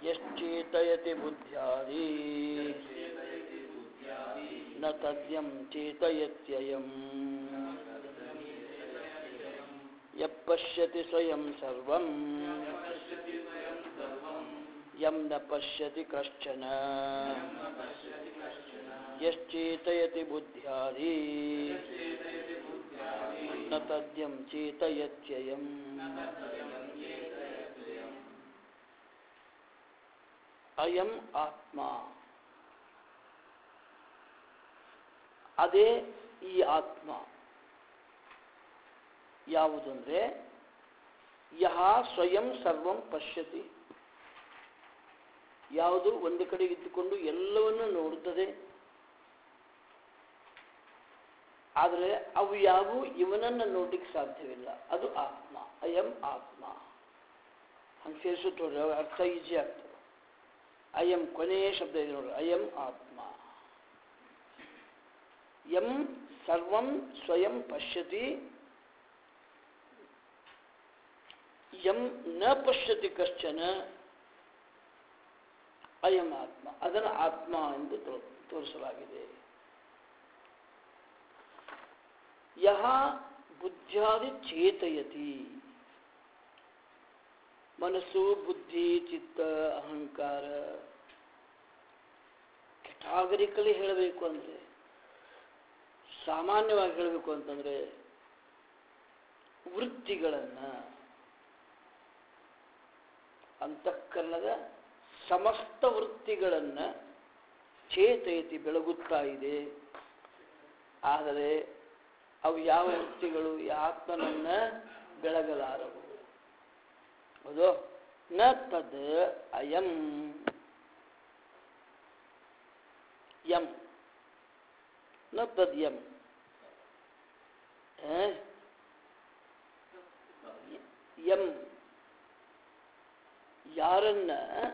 ಯಶ್ಚೇತಯತಿ ಬುದ್ಧ್ಯಾದಿ ನ ತದ್ಯಂ ಚೇತಯತ್ಯಯಂ ಯಃ ಪಶ್ಯತಿ ಸ್ವಯಂ ಸರ್ವಂ ಯಂ ನ ಪಶ್ಯತಿ ಕಶ್ಚನ ಯಶ್ಚೇತಯತಿ ಬುದ್ಧ್ಯಾದಿ ನ ತದ್ಯಂ ಚೇತಯತ್ಯಯಂ ಅಯಂ ಆತ್ಮ ಅದೇ ಈ ಆತ್ಮ ಯಾವುದಂದ್ರೆ ಯಹ ಸ್ವಯಂ ಸರ್ವಂ ಪಶ್ಯತಿ ಯಾವುದು ಒಂದು ಕಡೆ ಇದ್ದುಕೊಂಡು ಎಲ್ಲವನ್ನು ನೋಡುತ್ತದೆ ಆದರೆ ಅವು ಯಾವುವು ಇವನನ್ನು ನೋಡ್ಲಿಕ್ಕೆ ಸಾಧ್ಯವಿಲ್ಲ ಅದು ಆತ್ಮ ಅಯಂ ಆತ್ಮ ಹಂಗೆ ಸೇರಿಸುತ್ತೆ ನೋಡ್ರಿ ಅವಾಗ ಅರ್ಥ ಈಜಿ ಆಗ್ತದೆ ಅಯಂ ಕೊನೆಯ ಶಬ್ದ ಇದೆ ನೋಡ್ರಿ ಅಯಂ ಆತ್ಮ ಯಂ ಸರ್ವಂ ಸ್ವಯಂ ಪಶ್ಯತಿ ಯಂ ನ ಪಶ್ಯತಿ ಕಶ್ಚನ ಅಯಂ ಆತ್ಮ ಅದನ್ನು ಆತ್ಮ ಎಂದು ತೋ- ತೋರಿಸಲಾಗಿದೆ ಯಹ ಬುದ್ಧ್ಯಾದಿ ಚೇತಯತಿ ಮನಸ್ಸು ಬುದ್ಧಿ ಚಿತ್ತ ಅಹಂಕಾರ ಕೆಟಾಗರಿಕಲಿ ಹೇಳಬೇಕು ಅಂದರೆ ಸಾಮಾನ್ಯವಾಗಿ ಹೇಳಬೇಕು ಅಂತಂದರೆ ವೃತ್ತಿಗಳನ್ನು ಅಂತಃಕರಣದ ಸಮಸ್ತ ವೃತ್ತಿಗಳನ್ನು ಚೇತಯತಿ ಬೆಳಗುತ್ತಾ ಇದೆ ಆದರೆ ಅವು ಯಾವ ವೃತ್ತಿಗಳು ಈ ಆತ್ಮನನ್ನ ಬೆಳಗಲಾರವು ಹೌದು ನ ತದ್ ಅಯಂ ಯಂ ನ ತದ್ ಯಂ ಆ? ಯಂ ಯಾರನ್ನ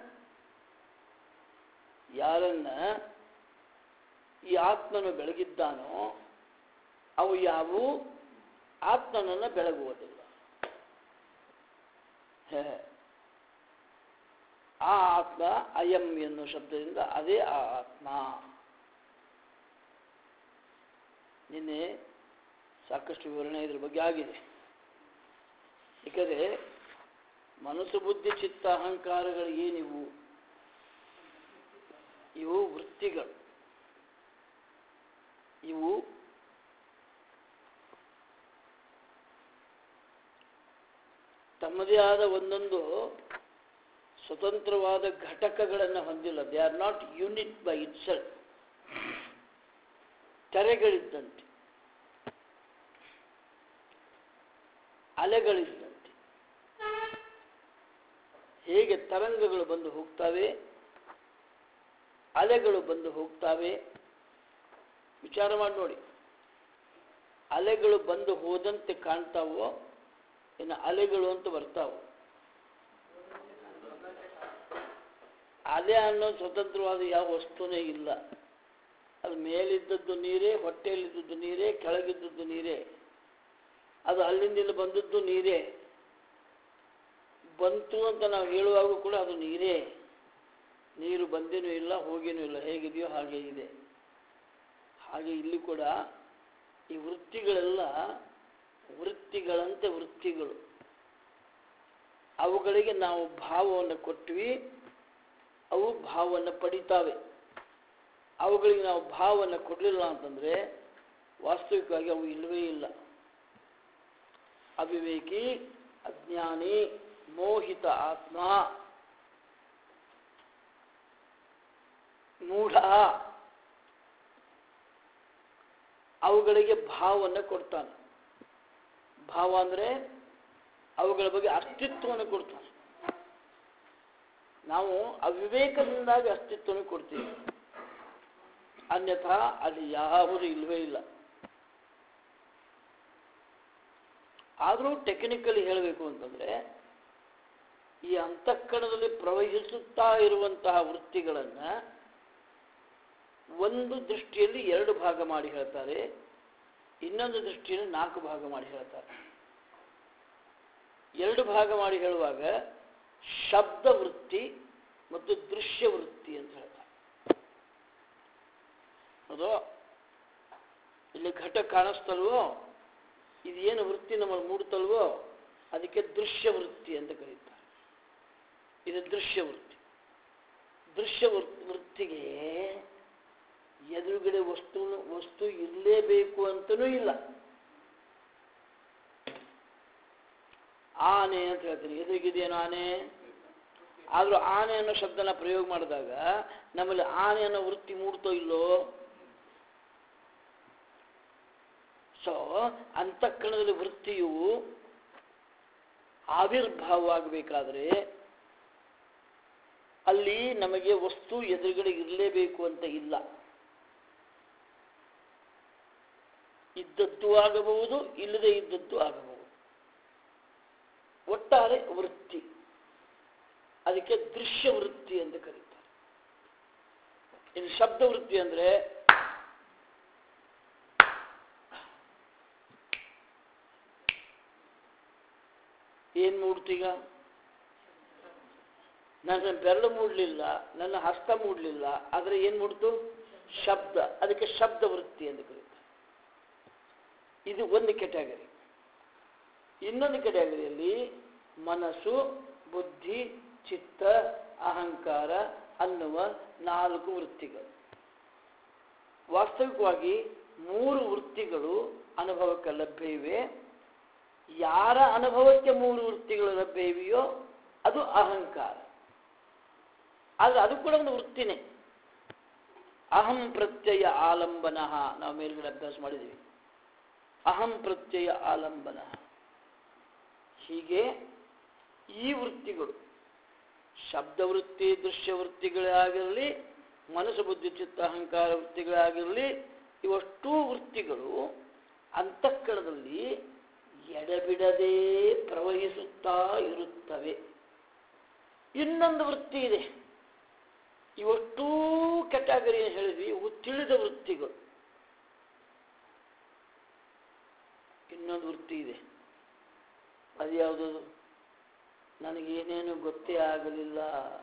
ಯಾರನ್ನ ಈ ಆತ್ಮನು ಬೆಳಗಿದ್ದಾನೋ ಅವು ಯಾವುವು ಆತ್ಮನನ್ನು ಬೆಳಗುವುದಿಲ್ಲ ಹೇ. ಆ ಆತ್ಮ ಅಯಂ ಎನ್ನುವ ಶಬ್ದದಿಂದ ಅದೇ ಆ ಆತ್ಮ ನಿನ್ನೆ ಸಾಕಷ್ಟು ವಿವರಣೆ ಇದ್ರ ಬಗ್ಗೆ ಆಗಿದೆ ಏಕೆಂದರೆ ಮನಸ್ಸು ಬುದ್ಧಿ ಚಿತ್ತ ಅಹಂಕಾರಗಳು ಏನಿವು ಇವು ವೃತ್ತಿಗಳು ಇವು ತಮ್ಮದೇ ಆದ ಒಂದೊಂದು ಸ್ವತಂತ್ರವಾದ ಘಟಕಗಳನ್ನು ಹೊಂದಿಲ್ಲ they are not unit by itself ತೆರೆಗಳಿದ್ದಂತೆ ಅಲೆಗಳಿದ್ದಂತೆ ಹೇಗೆ ತರಂಗಗಳು ಬಂದು ಹೋಗ್ತವೆ ಅಲೆಗಳು ಬಂದು ಹೋಗ್ತವೆ ವಿಚಾರ ಮಾಡಿ ನೋಡಿ ಅಲೆಗಳು ಬಂದು ಹೋದಂತೆ ಕಾಣ್ತಾವೋ ಇನ್ನು ಅಲೆಗಳು ಅಂತ ಬರ್ತಾವು ಅಲೆ ಅನ್ನೋ ಸ್ವತಂತ್ರವಾದ ಯಾವ ವಸ್ತುನೇ ಇಲ್ಲ ಅದು ಮೇಲಿದ್ದದ್ದು ನೀರೇ ಹೊಟ್ಟೆಯಲ್ಲಿದ್ದದ್ದು ನೀರೇ ಕೆಳಗಿದ್ದದ್ದು ನೀರೇ ಅದು ಅಲ್ಲಿಂದ ಇಲ್ಲಿ ಬಂದದ್ದು ನೀರೇ ಬಂತು ಅಂತ ನಾವು ಹೇಳುವಾಗ ಕೂಡ ಅದು ನೀರೇ ನೀರು ಬಂದೇನೂ ಇಲ್ಲ ಹೋಗೇನೂ ಇಲ್ಲ ಹೇಗಿದೆಯೋ ಹಾಗೆ ಇದೆ ಹಾಗೆ ಇಲ್ಲಿ ಕೂಡ ಈ ವೃತ್ತಿಗಳೆಲ್ಲ ವೃತ್ತಿಗಳಂತೆ ವೃತ್ತಿಗಳು ಅವುಗಳಿಗೆ ನಾವು ಭಾವವನ್ನು ಕೊಟ್ವಿ ಅವು ಭಾವವನ್ನು ಪಡಿತಾವೆ ಅವುಗಳಿಗೆ ನಾವು ಭಾವವನ್ನು ಕೊಡಲಿಲ್ಲ ಅಂತಂದರೆ ವಾಸ್ತವಿಕವಾಗಿ ಅವು ಇಲ್ಲವೇ ಇಲ್ಲ ಅವಿವೇಕಿ ಅಜ್ಞಾನಿ ಮೋಹಿತ ಆತ್ಮ ಮೂಢ ಅವುಗಳಿಗೆ ಭಾವವನ್ನು ಕೊಡ್ತಾನೆ ಭಾವ ಅಂದರೆ ಅವುಗಳ ಬಗ್ಗೆ ಅಸ್ತಿತ್ವವನ್ನು ಕೊಡ್ತಾನೆ ನಾವು ಅವಿವೇಕದಿಂದಾಗಿ ಅಸ್ತಿತ್ವವನ್ನು ಕೊಡ್ತೀವಿ ಅನ್ಯಥಾ ಅಲ್ಲಿ ಯಾವುದು ಇಲ್ಲವೇ ಇಲ್ಲ ಆದರೂ ಟೆಕ್ನಿಕಲಿ ಹೇಳಬೇಕು ಅಂತಂದರೆ ಈ ಅಂತಃಕರಣದಲ್ಲಿ ಪ್ರವಹಿಸುತ್ತಾ ಇರುವಂತಹ ವೃತ್ತಿಗಳನ್ನು ಒಂದು ದೃಷ್ಟಿಯಲ್ಲಿ ಎರಡು ಭಾಗ ಮಾಡಿ ಹೇಳ್ತಾರೆ ಇನ್ನೊಂದು ದೃಷ್ಟಿಯಲ್ಲಿ ನಾಲ್ಕು ಭಾಗ ಮಾಡಿ ಹೇಳ್ತಾರೆ ಎರಡು ಭಾಗ ಮಾಡಿ ಹೇಳುವಾಗ ಶಬ್ದ ವೃತ್ತಿ ಮತ್ತು ದೃಶ್ಯ ವೃತ್ತಿ ಅಂತ ಹೇಳ್ತಾರೆ ಅದು ಇಲ್ಲಿ ಘಟ ಕಾಣಿಸ್ತಲ್ವೋ ಇದೇನು ವೃತ್ತಿ ನಮ್ಮಲ್ಲಿ ಮೂಡ್ತಲ್ವೋ ಅದಕ್ಕೆ ದೃಶ್ಯ ವೃತ್ತಿ ಅಂತ ಕರೀತಾರೆ ಇದು ದೃಶ್ಯ ವೃತ್ತಿ ದೃಶ್ಯ ವೃತ್- ವೃತ್ತಿಗೆ ಎದುರುಗಡೆ ವಸ್ತು ವಸ್ತು ಇರಲೇಬೇಕು ಅಂತನೂ ಇಲ್ಲ ಆನೆ ಅಂತ ಹೇಳ್ತೀನಿ ಎದುರಿಗಿದೆಯೇನೋ ಆನೆ ಆದರೂ ಆನೆ ಅನ್ನೋ ಶಬ್ದನ ಪ್ರಯೋಗ ಮಾಡಿದಾಗ ನಮ್ಮಲ್ಲಿ ಆನೆ ಅನ್ನೋ ವೃತ್ತಿ ಮೂಡ್ತೋ ಇಲ್ಲೋ ಸೊ ಅಂತಃಕರಣದಲ್ಲಿ ವೃತ್ತಿಯು ಆವಿರ್ಭಾವವಾಗಬೇಕಾದ್ರೆ ಅಲ್ಲಿ ನಮಗೆ ವಸ್ತು ಎದುರುಗಡೆ ಇರಲೇಬೇಕು ಅಂತ ಇಲ್ಲ ಇದ್ದದ್ದು ಆಗಬಹುದು ಇಲ್ಲದೆ ಇದ್ದದ್ದು ಆಗಬಹುದು ಒಟ್ಟಾರೆ ವೃತ್ತಿ ಅದಕ್ಕೆ ದೃಶ್ಯ ವೃತ್ತಿ ಅಂತ ಕರೀತಾರೆ ಇನ್ನು ಶಬ್ದ ವೃತ್ತಿ ಅಂದ್ರೆ ಏನ್ ಮೂಡ್ತೀಗ ನನ್ನ ಬೆರಳು ಮೂಡಲಿಲ್ಲ ನನ್ನ ಹಸ್ತ ಮೂಡಲಿಲ್ಲ ಆದರೆ ಏನು ಮೂಡ್ತು ಶಬ್ದ ಅದಕ್ಕೆ ಶಬ್ದ ವೃತ್ತಿ ಅಂತ ಕರೀತಾರೆ ಇದು ಒಂದು ಕೆಟಗರಿ ಇನ್ನೊಂದು ಕೆಟಗರಿಯಲ್ಲಿ ಮನಸ್ಸು ಬುದ್ಧಿ ಚಿತ್ತ ಅಹಂಕಾರ ಅನ್ನುವ ನಾಲ್ಕು ವೃತ್ತಿಗಳು ವಾಸ್ತವಿಕವಾಗಿ ಮೂರು ವೃತ್ತಿಗಳು ಅನುಭವಕ್ಕೆ ಲಭ್ಯ ಇವೆ ಯಾರ ಅನುಭವಕ್ಕೆ ಮೂರು ವೃತ್ತಿಗಳು ಲಭ್ಯ ಇವೆಯೋ ಅದು ಅಹಂಕಾರ ಆದರೆ ಅದು ಕೂಡ ಒಂದು ವೃತ್ತಿನೇ ಅಹಂ ಪ್ರತ್ಯಯ ಆಲಂಬನ ನಾವು ಮೇಲ್ಗಡೆ ಅಭ್ಯಾಸ ಮಾಡಿದ್ದೀವಿ ಅಹಂ ಪ್ರತ್ಯಯ ಆಲಂಬನ ಹೀಗೆ ಈ ವೃತ್ತಿಗಳು ಶಬ್ದ ವೃತ್ತಿ ದೃಶ್ಯ ವೃತ್ತಿಗಳೇ ಆಗಿರಲಿ ಮನಸ್ಸು ಬುದ್ಧಿ ಚಿತ್ತ ಅಹಂಕಾರ ವೃತ್ತಿಗಳೇ ಆಗಿರಲಿ ಇವಷ್ಟೂ ವೃತ್ತಿಗಳು ಅಂತಃಕರಣದಲ್ಲಿ ಎಡಬಿಡದೆ ಪ್ರವಹಿಸುತ್ತಾ ಇರುತ್ತವೆ ಇನ್ನೊಂದು ವೃತ್ತಿ ಇದೆ ಇವಷ್ಟೂ ಕೆಟಗರಿ ಹೇಳಿದ್ವಿ ಇವು ತಿಳಿದ ವೃತ್ತಿಗಳು ಇನ್ನೊಂದು ವೃತ್ತಿ ಇದೆ ಅದು ಯಾವುದದು ನನಗೇನೇನು ಗೊತ್ತೇ ಆಗಲಿಲ್ಲ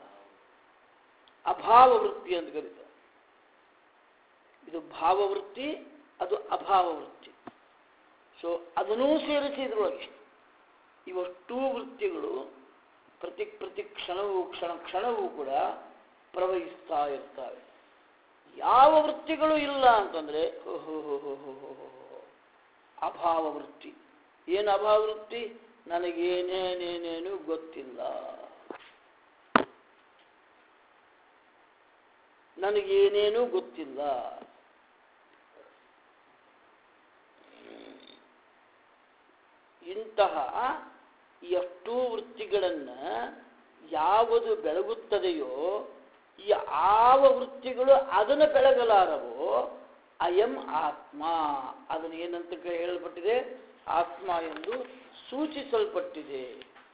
ಅಭಾವ ವೃತ್ತಿ ಅಂತ ಕರೀತಾರೆ ಇದು ಭಾವವೃತ್ತಿ ಅದು ಅಭಾವ ವೃತ್ತಿ ಸೊ ಅದನ್ನೂ ಸೇರಿಸಿ ಇದ್ರೊಳಗೆ ಇವಷ್ಟೂ ವೃತ್ತಿಗಳು ಪ್ರತಿ ಪ್ರತಿ ಕ್ಷಣವೂ ಕ್ಷಣ ಕ್ಷಣವೂ ಕೂಡ ಪ್ರವಹಿಸ್ತಾ ಇರ್ತವೆ ಯಾವ ವೃತ್ತಿಗಳು ಇಲ್ಲ ಅಂತಂದ್ರೆ ಹೋ ಹೋ ಹೋ ಹೋ ಹೋ ಹೋ ಹೋ ಹೋ. ಅಭಾವ ವೃತ್ತಿ ಏನು ಅಭಾವ ವೃತ್ತಿ ನನಗೇನೇನೇನೇನು ಗೊತ್ತಿಲ್ಲ ನನಗೇನೇನೂ ಗೊತ್ತಿಲ್ಲ ಇಂತಹ ಎಷ್ಟು ವೃತ್ತಿಗಳನ್ನು ಯಾವುದು ಬೆಳಗುತ್ತದೆಯೋ ಈ ಯಾವ ವೃತ್ತಿಗಳು ಅದನ್ನು ಬೆಳಗಲಾರವೋ ಅಯಂ ಆತ್ಮ ಅದನ್ನು ಏನಂತ ಕ- ಹೇಳಲ್ಪಟ್ಟಿದೆ ಆತ್ಮ ಎಂದು ಸೂಚಿಸಲ್ಪಟ್ಟಿದೆ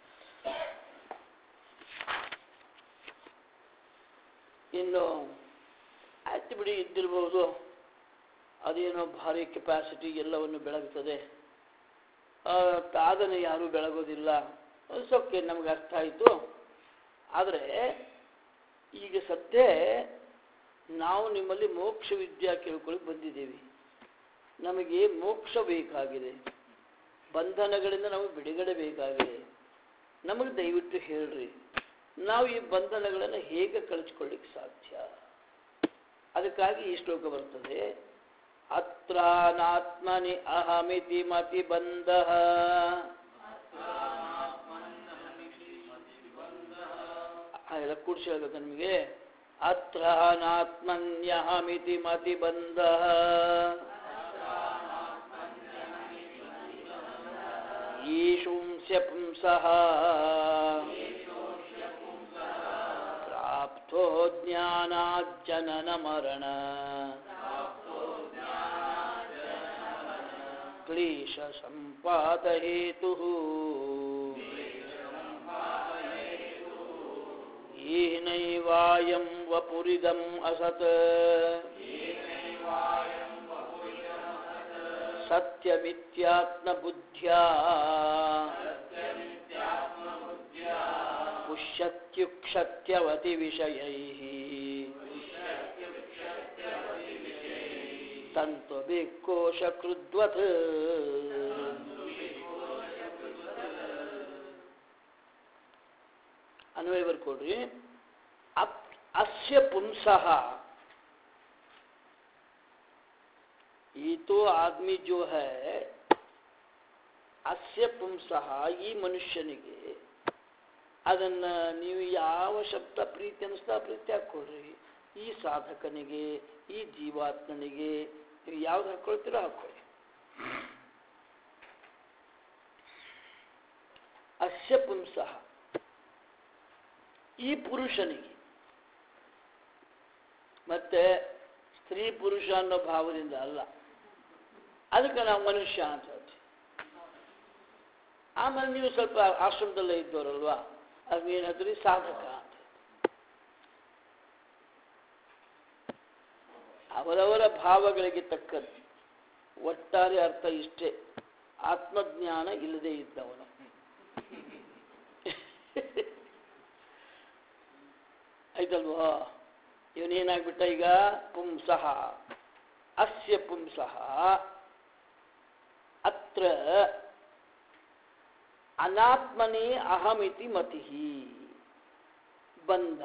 ಇನ್ನು ಆಯ್ತು ಬಿಡಿ ಇದ್ದಿರಬಹುದು ಅದೇನೋ ಭಾರಿ ಕೆಪಾಸಿಟಿ ಎಲ್ಲವನ್ನು ಬೆಳಗುತ್ತದೆ ಆ, ಅದನ್ನು ಯಾರೂ ಬೆಳಗೋದಿಲ್ಲ ಸೊಕ್ಕೆ ನಮ್ಗೆ ಅರ್ಥ ಆಯಿತು ಆದರೆ ಈಗ ಸದ್ಯ ನಾವು ನಿಮ್ಮಲ್ಲಿ ಮೋಕ್ಷ ವಿದ್ಯಾ ಕೇಳ್ಕೊಳ್ಳಿ ಬಂದಿದ್ದೀವಿ ನಮಗೆ ಮೋಕ್ಷ ಬೇಕಾಗಿದೆ ಬಂಧನಗಳಿಂದ ನಮಗೆ ಬಿಡುಗಡೆ ಬೇಕಾಗಿದೆ ನಮಗೆ ದಯವಿಟ್ಟು ಹೇಳ್ರಿ ನಾವು ಈ ಬಂಧನಗಳನ್ನು ಹೇಗೆ ಕಳಿಸ್ಕೊಳ್ಳಿಕ್ಕೆ ಸಾಧ್ಯ ಅದಕ್ಕಾಗಿ ಈ ಶ್ಲೋಕ ಬರ್ತದೆ ಅತ್ರ ನಾತ್ಮನಿ ಅಹಮಿತಿ ಮತಿ ಬಂಧ ಎಲ್ಲ ಕೂಡಿಸಿ ಹೇಳ್ಬೇಕು ನಿಮಗೆ ಅತ್ರ ನಾತ್ಮನ್ಯಹಮಿತಿ ಮತಿ ಬಂಧ ಈಶುಂಸ್ಯ ಪುಂಸಃ ಪ್ರಾಪ್ತೋ ಜ್ಞಾನಾಜ್ಜನನ ಮರಣ ಕ್ಲೇಶ ಸಂಪಾತ ಹೇತು येनैवायं वपुरिदम् असत् सत्यमित्यात्मबुद्ध्या पुष्यत्येव ಇತ್ಯುಕ್ಷತ್ಯವತಿ ವಿಷಯೈ ತಂತು ಕೋಶ ಕೃದ್ವತ್ ಅನ್ವಯ ಬರ್ಕೊಡ್ರಿ ಅಪ್ अस्य पुंसः ये तो आदमी जो है ಅಸ್ಯ ಪುಂಸಃ ಈ ಮನುಷ್ಯನಿಗೆ ಅದನ್ನ ನೀವು ಯಾವ ಶಬ್ದ ಪ್ರೀತಿ ಅನಿಸ್ತಾ ಪ್ರೀತಿ ಹಾಕ್ಕೊಳ್ರಿ ಈ ಸಾಧಕನಿಗೆ ಈ ಜೀವಾತ್ಮನಿಗೆ ನೀವು ಯಾವ್ದು ಹಾಕೊಳ್ತೀರೋ ಹಾಕೊಳ್ಳಿ ಅಸ್ಯ ಪುಂಸಃ ಈ ಪುರುಷನಿಗೆ ಮತ್ತೆ ಸ್ತ್ರೀ ಪುರುಷ ಅನ್ನೋ ಭಾವದಿಂದ ಅಲ್ಲ ಅದಕ್ಕೆ ನಾವು ಮನುಷ್ಯ ಅಂತ ಹೇಳ್ತೀವಿ ಆಮೇಲೆ ನೀವು ಸ್ವಲ್ಪ ಆಶ್ರಮದಲ್ಲೇ ಇದ್ದವರಲ್ವಾ ಅದು ಏನಾದ್ರಿ ಸಾಧಕ ಅಂತ ಅವರವರ ಭಾವಗಳಿಗೆ ತಕ್ಕಂತೆ ಒಟ್ಟಾರೆ ಅರ್ಥ ಇಷ್ಟೇ ಆತ್ಮಜ್ಞಾನ ಇಲ್ಲದೆ ಇದ್ದವನು ಆಯ್ತಲ್ವಾ ಇವನೇನಾಗ್ಬಿಟ್ಟ ಈಗ ಪುಂಸಃ ಅಸ್ಯ ಪುಂಸಃ ಅತ್ರ ಅನಾತ್ಮನೇ ಅಹಮಿತಿ ಮತಿ ಬಂಧ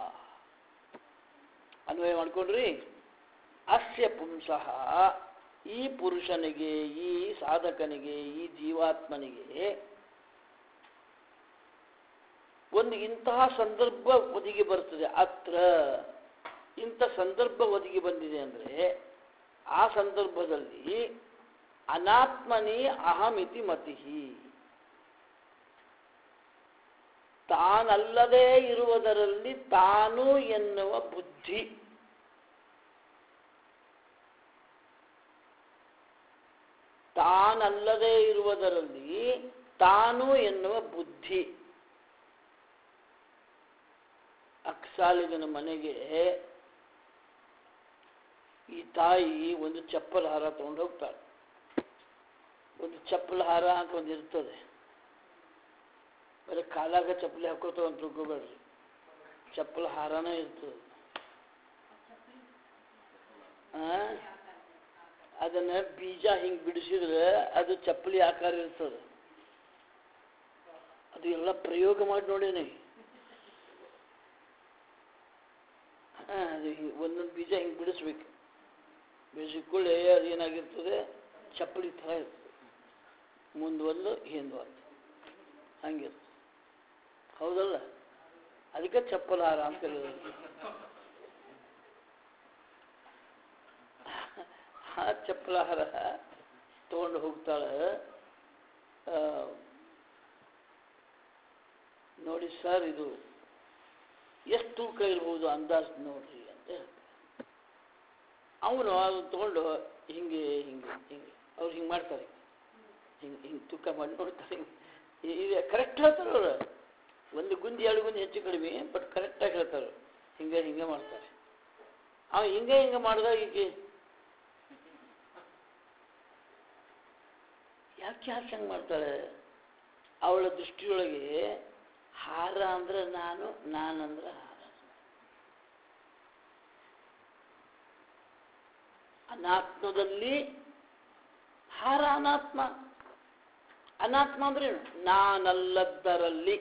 ಅನ್ವಯ ಮಾಡ್ಕೊಂಡ್ರಿ ಅಸ್ಯ ಪುಂಸಃ ಈ ಪುರುಷನಿಗೆ ಈ ಸಾಧಕನಿಗೆ ಈ ಜೀವಾತ್ಮನಿಗೆ ಒಂದು ಇಂತಹ ಸಂದರ್ಭ ಒದಗಿ ಬರ್ತದೆ ಅತ್ರ ಇಂಥ ಸಂದರ್ಭ ಒದಗಿ ಬಂದಿದೆ ಅಂದರೆ ಆ ಸಂದರ್ಭದಲ್ಲಿ ಅನಾತ್ಮನೇ ಅಹಮಿತಿ ಮತಿ ತಾನಲ್ಲದೇ ಇರುವುದರಲ್ಲಿ ತಾನು ಎನ್ನುವ ಬುದ್ಧಿ ತಾನಲ್ಲದೇ ಇರುವುದರಲ್ಲಿ ತಾನು ಎನ್ನುವ ಬುದ್ಧಿ ಅಕ್ಸಾಲಿಗನ ಮನೆಗೆ ಈ ತಾಯಿ ಒಂದು ಚಪ್ಪಲ ಹಾರ ತಗೊಂಡು ಹೋಗ್ತಾಳೆ ಒಂದು ಚಪ್ಪಲ ಹಾರ ಅಂತ ಒಂದು ಇರ್ತದೆ ಬರೀ ಕಾಲಾಗ ಚಪ್ಪಲಿ ಹಾಕೋತಾವ ಅಂತ ತಿಳ್ಕೊಬೇಡ್ರಿ ಚಪ್ಪಲ ಹಾರನೇ ಇರ್ತದೆ ಆ? ಅದನ್ನ ಬೀಜ ಹಿಂಗೆ ಬಿಡಿಸಿದ್ರೆ ಅದು ಚಪ್ಪಲಿ ಆಕಾರ ಇರ್ತದೆ ಅದು ಎಲ್ಲ ಪ್ರಯೋಗ ಮಾಡಿ ನೋಡೇನೆ ಹಾ, ಅದು ಹಿ- ಒಂದೊಂದು ಬೀಜ ಹಿಂಗೆ ಬಿಡಿಸ್ಬೇಕು ಬಿಡಿಸಿಕೊಳ್ಳಿ ಅದು ಏನಾಗಿರ್ತದೆ ಚಪ್ಪಲಿ ಥರ ಇರ್ತದೆ ಮುಂದೆ ಒಂದು ಹಿಂದೆ ಒಂದು ಹಂಗಿರ್ತದೆ ಹೌದಲ್ಲ ಅದಕ್ಕೆ ಚಪ್ಪಲ ಹಾರ ಅಂತ ಕರೆಯೋದು ಆ ಚಪ್ಪಲ ಹಾರ ತಗೊಂಡು ಹೋಗ್ತಾಳೆ ಆ, ನೋಡಿ ಸರ್ ಇದು ಎಷ್ಟು ತೂಕ ಇರ್ಬೋದು ಅಂದಾಜು ನೋಡ್ರಿ ಅಂತ ಹೇಳ್ತಾರೆ ಅವನು ಅದು ತಗೊಂಡು ಹಿಂಗೆ ಹಿಂಗೆ ಹಿಂಗೆ ಅವ್ರು ಹಿಂಗೆ ಮಾಡ್ತಾರೆ ಹಿಂಗೆ ಹಿಂಗೆ ತೂಕ ಮಾಡಿ ನೋಡ್ತಾರೆ ಹಿಂಗೆ ಇದು ಕರೆಕ್ಟ್ ಹೇಳ್ತಾರೆ ಅವರು ಒಂದು ಗುಂದಿ ಎರಡು ಗುಂದಿ ಹೆಚ್ಚು ಕಡಿಮೆ ಬಟ್ ಕರೆಕ್ಟಾಗಿ ಹೇಳ್ತಾರೆ ಹಿಂಗೆ ಹಿಂಗೆ ಮಾಡ್ತಾರೆ ಅವ ಹಿಂಗೆ ಹಿಂಗೆ ಮಾಡಿದಾಗ ಈಗ ಯಾಕೆ ಯಾಕೆ ಹಂಗೆ ಮಾಡ್ತಾಳೆ ಅವಳ ದೃಷ್ಟಿಯೊಳಗೆ ಹಾರ ಅಂದ್ರೆ ನಾನು ನಾನಂದ್ರೆ ಹಾರ ಅನಾತ್ಮದಲ್ಲಿ ಹಾರ ಅನಾತ್ಮ ಅನಾತ್ಮ ಅಂದ್ರೆ ಏನು ನಾನಲ್ಲದ್ದರಲ್ಲಿ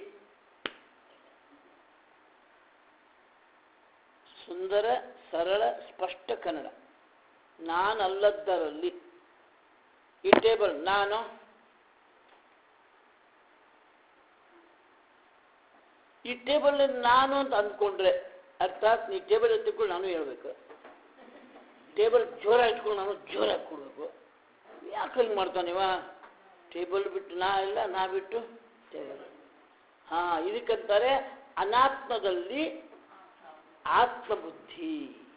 ಸುಂದರ ಸರಳ ಸ್ಪಷ್ಟ ಕನ್ನಡ ನಾನಲ್ಲದ್ದರಲ್ಲಿ ಈ ಟೇಬಲ್ ನಾನು ಈ ಟೇಬಲ್ ನಾನು ಅಂತ ಅಂದ್ಕೊಂಡ್ರೆ ಅರ್ಥಾತ್ ನೀ ಟೇಬಲ್ ಎತ್ತಿಕೊಂಡು ನಾನು ಹೇಳ್ಬೇಕು ಟೇಬಲ್ ಜೋರ ಇಟ್ಕೊಂಡು ನಾನು ಜೋರಾಗಿ ಕೊಡ್ಬೇಕು ಯಾಕೆ ಹಿಂಗೆ ಮಾಡ್ತಾನಿವ ಟೇಬಲ್ ಬಿಟ್ಟು ನಾ ಇಲ್ಲ ನಾ ಬಿಟ್ಟು ಟೇಬಲ್ ಹಾ ಇದಕ್ಕಂತಾರೆ ಅನಾತ್ಮದಲ್ಲಿ ಆತ್ಮಬುದ್ಧಿ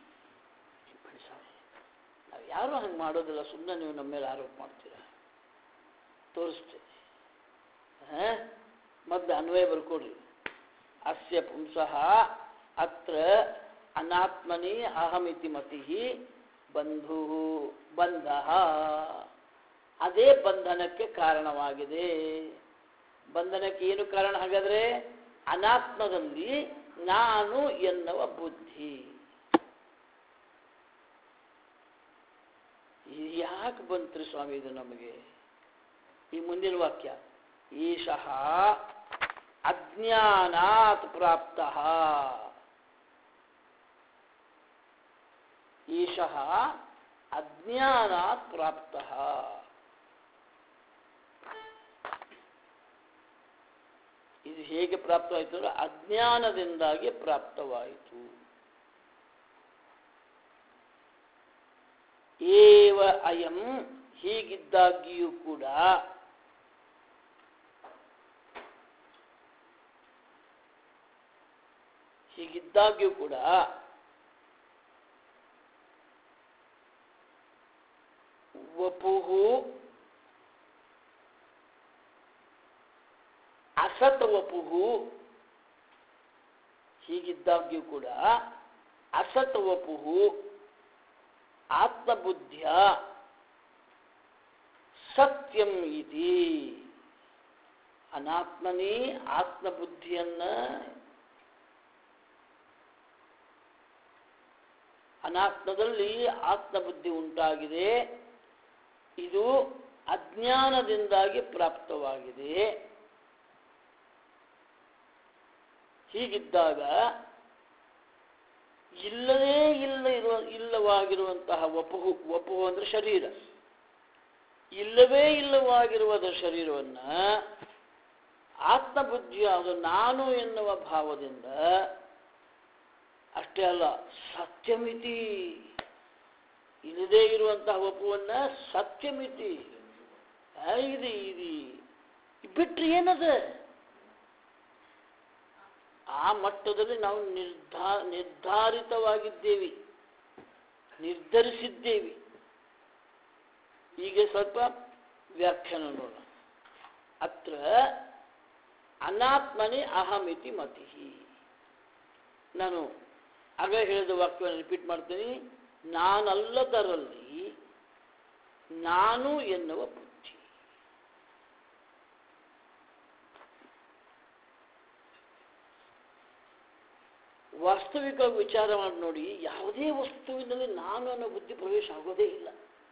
ನಾವು ಯಾರೂ ಹಂಗೆ ಮಾಡೋದಿಲ್ಲ ಸುಮ್ಮನೆ ನೀವು ನಮ್ಮ ಮೇಲೆ ಆರೋಪ ಮಾಡ್ತೀರ ತೋರಿಸ್ತೇನೆ ಹಾಂ ಮೊದಲು ಅನ್ವಯ ಬರ್ಕೊಡ್ರಿ ಅಸ್ಯ ಪುಂಸಃ ಅತ್ರ ಅನಾತ್ಮನಿ ಅಹಮಿತಿ ಮತಿ ಬಂಧು ಬಂಧ ಅದೇ ಬಂಧನಕ್ಕೆ ಕಾರಣವಾಗಿದೆ ಬಂಧನಕ್ಕೆ ಏನು ಕಾರಣ ಹಾಗಾದ್ರೆ ಅನಾತ್ಮದಲ್ಲಿ ನಾನು ಎನ್ನುವ ಬುದ್ಧಿ ಇದು ಯಾಕೆ ಬಂತ್ರಿ ಸ್ವಾಮಿ ಇದು ನಮಗೆ ಈ ಮುಂದಿನ ವಾಕ್ಯ ಈಶಃ ಅಜ್ಞಾನಾತ್ ಪ್ರಾಪ್ತ ಈಶಃ ಅಜ್ಞಾನಾತ್ ಪ್ರಾಪ್ತ ಇದು ಹೇಗೆ ಪ್ರಾಪ್ತವಾಯಿತು ಅಂದರೆ ಅಜ್ಞಾನದಿಂದಾಗಿ ಪ್ರಾಪ್ತವಾಯಿತು ಏವ ಅಯಂ ಹೀಗಿದ್ದಾಗಿಯೂ ಕೂಡ ಹೀಗಿದ್ದಾಗ್ಯೂ ಕೂಡ ವಪುಹು ಅಸತ್ ವಪುಹು ಹೀಗಿದ್ದಾಗ್ಯೂ ಕೂಡ ಅಸತ್ ವಪುಹು ಆತ್ಮಬುದ್ಧಿಯ ಸತ್ಯಂ ಇತಿ ಅನಾತ್ಮನೇ ಆತ್ಮಬುದ್ಧಿಯನ್ನ ಅನಾತ್ಮದಲ್ಲಿ ಆತ್ಮಬುದ್ಧಿ ಉಂಟಾಗಿದೆ ಇದು ಅಜ್ಞಾನದಿಂದಾಗಿ ಪ್ರಾಪ್ತವಾಗಿದೆ ಹೀಗಿದ್ದಾಗ ಇಲ್ಲದೇ ಇಲ್ಲ ಇರುವ ಇಲ್ಲವಾಗಿರುವಂತಹ ವಪುಹು ವಪುಹು ಅಂದ್ರೆ ಶರೀರ ಇಲ್ಲವೇ ಇಲ್ಲವಾಗಿರುವುದ ಶರೀರವನ್ನ ಆತ್ಮಬುದ್ಧಿಯಾದ ನಾನು ಎನ್ನುವ ಭಾವದಿಂದ ಅಷ್ಟೇ ಅಲ್ಲ ಸತ್ಯಮಿತಿ ಇಲ್ಲದೇ ಇರುವಂತಹ ವಪುವನ್ನ ಸತ್ಯಮಿತಿ ಇದು ಇದು ಬಿಟ್ರೆ ಏನದ ಆ ಮಟ್ಟದಲ್ಲಿ ನಾವು ನಿರ್ಧಾ ನಿರ್ಧಾರಿತವಾಗಿದ್ದೇವೆ ನಿರ್ಧರಿಸಿದ್ದೇವೆ ಈಗ ಸ್ವಲ್ಪ ವ್ಯಾಖ್ಯಾನ ನೋಡೋಣ ಅತ್ರ ಅನಾತ್ಮನೇ ಅಹಮಿತಿ ಮತಿ ನಾನು ಆಗ ಹೇಳಿದ ವಾಕ್ಯವನ್ನು ರಿಪೀಟ್ ಮಾಡ್ತೀನಿ ನಾನಲ್ಲದರಲ್ಲಿ ನಾನು ಎನ್ನುವ ಬುದ್ಧಿ ವಾಸ್ತವಿಕವಾಗಿ ವಿಚಾರ ಮಾಡಿ ನೋಡಿ ಯಾವುದೇ ವಸ್ತುವಿನಲ್ಲಿ ನಾನು ಅನ್ನೋ ಬುದ್ಧಿ ಪ್ರವೇಶ ಆಗೋದೇ ಇಲ್ಲ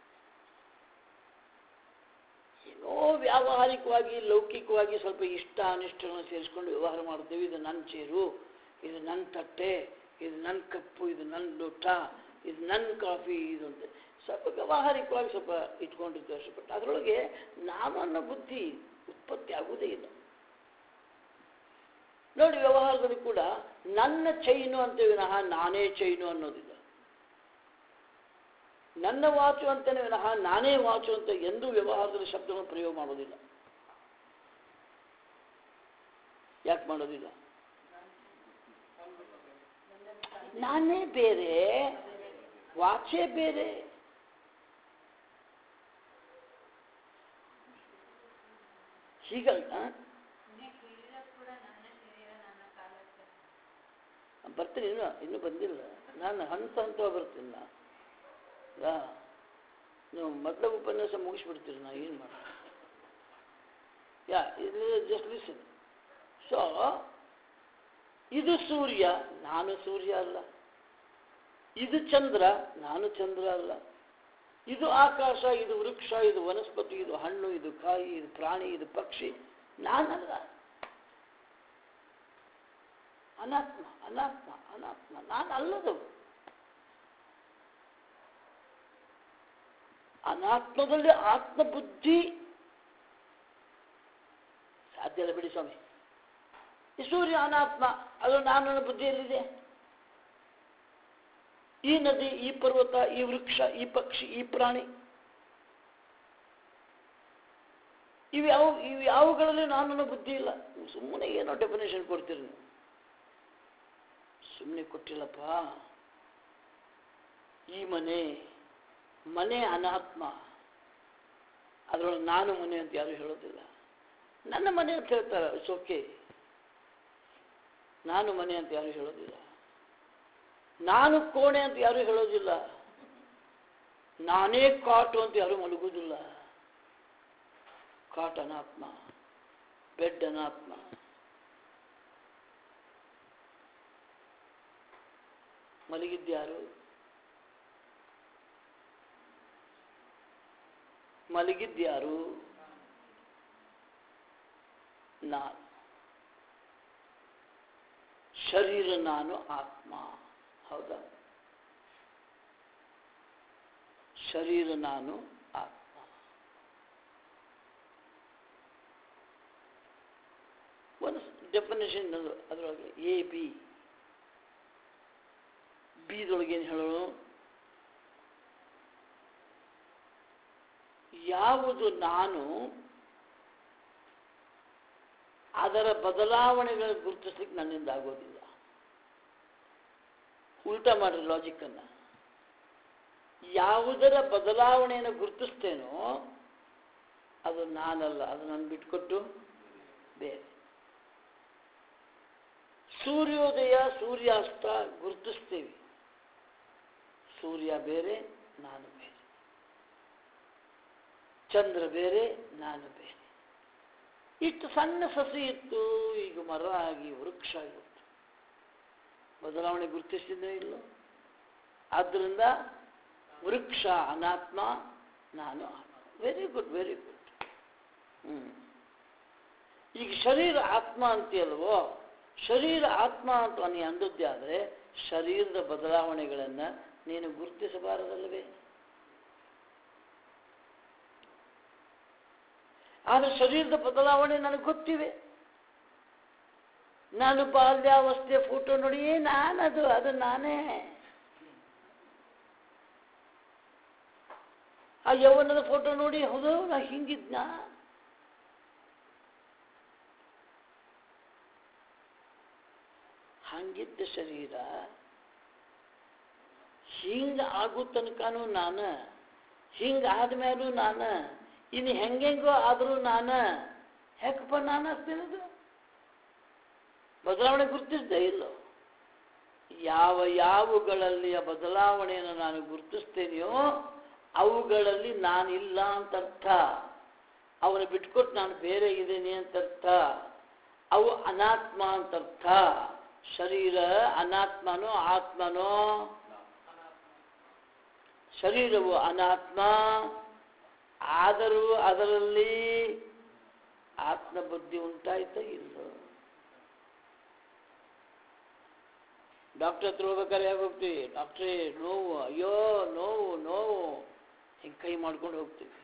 ಏನೋ ವ್ಯಾವಹಾರಿಕವಾಗಿ ಲೌಕಿಕವಾಗಿ ಸ್ವಲ್ಪ ಇಷ್ಟ ಅನಿಷ್ಟಗಳನ್ನು ಸೇರಿಸ್ಕೊಂಡು ವ್ಯವಹಾರ ಮಾಡ್ತೇವೆ ಇದು ನನ್ನ ಚೇರು ಇದು ನನ್ನ ತಟ್ಟೆ ಇದು ನನ್ನ ಕಪ್ಪು ಇದು ನನ್ನ ಲೋಟ ಇದು ನನ್ನ ಕಾಫಿ ಇದು ಅಂತ ಸ್ವಲ್ಪ ವ್ಯಾವಹಾರಿಕವಾಗಿ ಸ್ವಲ್ಪ ಇಟ್ಕೊಂಡಿರ್ತೇವೆ ಸ್ವಲ್ಪ ಅದರೊಳಗೆ ನಾನು ಅನ್ನೋ ಬುದ್ಧಿ ಉತ್ಪತ್ತಿ ಆಗುವುದೇ ಇಲ್ಲ ನೋಡಿ ವ್ಯವಹಾರದಲ್ಲಿ ಕೂಡ ನನ್ನ ಚೈನು ಅಂತೇವೆ ವಿನಃ ನಾನೇ ಚೈನು ಅನ್ನೋದಿಲ್ಲ ನನ್ನ ವಾಚು ಅಂತಲೇ ವಿನಃ ನಾನೇ ವಾಚು ಅಂತ ಎಂದೂ ವ್ಯವಹಾರದಲ್ಲಿ ಶಬ್ದವನ್ನು ಪ್ರಯೋಗ ಮಾಡೋದಿಲ್ಲ ಯಾಕೆ ಮಾಡೋದಿಲ್ಲ ನಾನೇ ಬೇರೆ ವಾಚೇ ಬೇರೆ ಹೀಗಲ್ಲ ಬರ್ತೀನಿ ಇನ್ನು ಇನ್ನೂ ಬಂದಿಲ್ಲ ನಾನು ಹಂತ ಹಂತ ಬರ್ತೀನಿ ನಾ ಯಾ ನೀವು ಮೊದಲ ಉಪನ್ಯಾಸ ಮುಗಿಸ್ಬಿಡ್ತೀರಿ ನಾ ಏನು ಮಾಡಿ ಯಾ ಇದು ಜಸ್ಟ್ ಲಿಸನ್ ಸೊ ಇದು ಸೂರ್ಯ ನಾನು ಸೂರ್ಯ ಅಲ್ಲ ಇದು ಚಂದ್ರ ನಾನು ಚಂದ್ರ ಅಲ್ಲ ಇದು ಆಕಾಶ ಇದು ವೃಕ್ಷ ಇದು ವನಸ್ಪತಿ ಇದು ಹಣ್ಣು ಇದು ಕಾಯಿ ಇದು ಪ್ರಾಣಿ ಇದು ಪಕ್ಷಿ ನಾನಲ್ಲ ಅನಾತ್ಮ ಅನಾತ್ಮ ಅನಾತ್ಮ ನಾನು ಅಲ್ಲದವು ಅನಾತ್ಮದಲ್ಲಿ ಆತ್ಮಬುದ್ಧಿ ಸಾಧ್ಯ ಇಲ್ಲ ಬಿಡಿ ಸ್ವಾಮಿ ಈ ಸೂರ್ಯ ಅನಾತ್ಮ ಅದು ನಾನು ನನ್ನ ಬುದ್ಧಿಯಲ್ಲಿದೆ ಈ ನದಿ ಈ ಪರ್ವತ ಈ ವೃಕ್ಷ ಈ ಪಕ್ಷಿ ಈ ಪ್ರಾಣಿ ಇವು ಯಾವ ಇವು ಯಾವುಗಳಲ್ಲಿ ನಾನು ನನ್ನ ಬುದ್ಧಿ ಇಲ್ಲ ನೀವು ಸುಮ್ಮನೆ ಏನೋ ಡೆಫಿನೇಷನ್ ಕೊಡ್ತೀರಿ ನೀವು ಸುಮ್ಮನೆ ಕೊಟ್ಟಿಲ್ಲಪ್ಪ ಈ ಮನೆ ಮನೆ ಅನಾತ್ಮ ಅದರೊಳಗೆ ನಾನು ಮನೆ ಅಂತ ಯಾರು ಹೇಳೋದಿಲ್ಲ ನನ್ನ ಮನೆ ಅಂತ ಹೇಳ್ತಾರೆ ಇಟ್ಸ್ ಓಕೆ ನಾನು ಮನೆ ಅಂತ ಯಾರು ಹೇಳೋದಿಲ್ಲ ನಾನು ಕೋಣೆ ಅಂತ ಯಾರು ಹೇಳೋದಿಲ್ಲ ನಾನೇ ಕಾಟು ಅಂತ ಯಾರು ಮಲಗುವುದಿಲ್ಲ ಕಾಟ್ ಅನಾತ್ಮ ಬೆಡ್ ಅನಾತ್ಮ ಮಲಗಿದ್ಯಾರು ಮಲಗಿದ್ಯಾರು ನಾನು ಶರೀರ ನಾನು ಆತ್ಮ ಹೌದಾ ಶರೀರ ನಾನು ಆತ್ಮ ಒಂದು ಡೆಫಿನೇಷನ್ ಅದರೊಳಗೆ ಎ ಬಿ ಬಿದೊಳಗೆ ಏನು ಹೇಳೋಣ ಯಾವುದು ನಾನು ಅದರ ಬದಲಾವಣೆಗಳನ್ನು ಗುರುತಿಸ್ಲಿಕ್ಕೆ ನನ್ನಿಂದ ಆಗೋದಿಲ್ಲ ಉಲ್ಟಾ ಮಾಡ್ರಿ ಲಾಜಿಕ್ಕನ್ನು ಯಾವುದರ ಬದಲಾವಣೆಯನ್ನು ಗುರುತಿಸ್ತೇನೋ ಅದು ನಾನಲ್ಲ ಅದು ನಾನು ಬಿಟ್ಕೊಟ್ಟು ಬೇರೆ ಸೂರ್ಯೋದಯ ಸೂರ್ಯಾಸ್ತ ಗುರುತಿಸ್ತೇವೆ ಸೂರ್ಯ ಬೇರೆ ನಾನು ಬೇರೆ ಚಂದ್ರ ಬೇರೆ ನಾನು ಬೇರೆ ಇಷ್ಟು ಸಣ್ಣ ಸಸಿ ಇತ್ತು ಈಗ ಮರ ಆಗಿ ವೃಕ್ಷ ಆಗಿತ್ತು ಬದಲಾವಣೆ ಗುರುತಿಸಿದ್ದೇ ಇಲ್ಲ ಆದ್ದರಿಂದ ವೃಕ್ಷ ಅನಾತ್ಮ ನಾನು very good very good hmm ಈಗ ಶರೀರ ಆತ್ಮ ಅಂತೀಯಲ್ವೋ ಶರೀರ ಆತ್ಮ ಅಂತ ನೀ ಅಂದದ್ದೇ ಆದರೆ ಶರೀರದ ಬದಲಾವಣೆಗಳನ್ನು ನೀನು ಗುರುತಿಸಬಾರದಲ್ಲವೇ ಆದರೆ ಶರೀರದ ಬದಲಾವಣೆ ನನಗೆ ಗೊತ್ತಿವೆ ನಾನು ಬಾಲ್ಯಾವಸ್ಥೆ ಫೋಟೋ ನೋಡಿ ನಾನದು ಅದು ನಾನೇ ಆ ಯೌವನದ ಫೋಟೋ ನೋಡಿ ಹೌದು ನಾ ಹಿಂಗಿದ್ನ ಹಂಗಿದ್ದ ಶರೀರ ಹಿಂಗ ಆಗೋ ತನಕನೂ ನಾನು ಹಿಂಗ ಆದ್ಮೇಲೂ ನಾನು ಇನ್ನು ಹೆಂಗೆಂಗೋ ಆದರೂ ನಾನು ಯಾಕಪ್ಪ ನಾನು ಆಗ್ತೀನದು ಬದಲಾವಣೆ ಗುರುತಿಸ್ದೇ ಇಲ್ಲ ಯಾವ ಯಾವುಗಳಲ್ಲಿ ಆ ಬದಲಾವಣೆಯನ್ನು ನಾನು ಗುರುತಿಸ್ತೇನೆಯೋ ಅವುಗಳಲ್ಲಿ ನಾನಿಲ್ಲ ಅಂತ ಅರ್ಥ ಅವನ ಬಿಟ್ಕೊಟ್ಟು ನಾನು ಬೇರೆ ಇದ್ದೇನೆ ಅಂತ ಅರ್ಥ ಅವು ಅನಾತ್ಮ ಅಂತ ಅರ್ಥ ಶರೀರ ಅನಾತ್ಮನೋ ಆತ್ಮನೋ ಶರೀರವು ಅನಾತ್ಮ ಆದರೂ ಅದರಲ್ಲಿ ಆತ್ಮಬುದ್ಧಿ ಉಂಟಾಯ್ತಾ ಇಲ್ಲ ಡಾಕ್ಟರ್ ಹತ್ರ ಹೋಗ್ಬೇಕಾದ್ರೆ ಯಾಕೆ ಹೋಗ್ತೀವಿ ಡಾಕ್ಟ್ರೇ ನೋವು ಅಯ್ಯೋ ನೋವು ನೋವು ಹಿಂಗೆ ಕೈ ಮಾಡ್ಕೊಂಡು ಹೋಗ್ತೀವಿ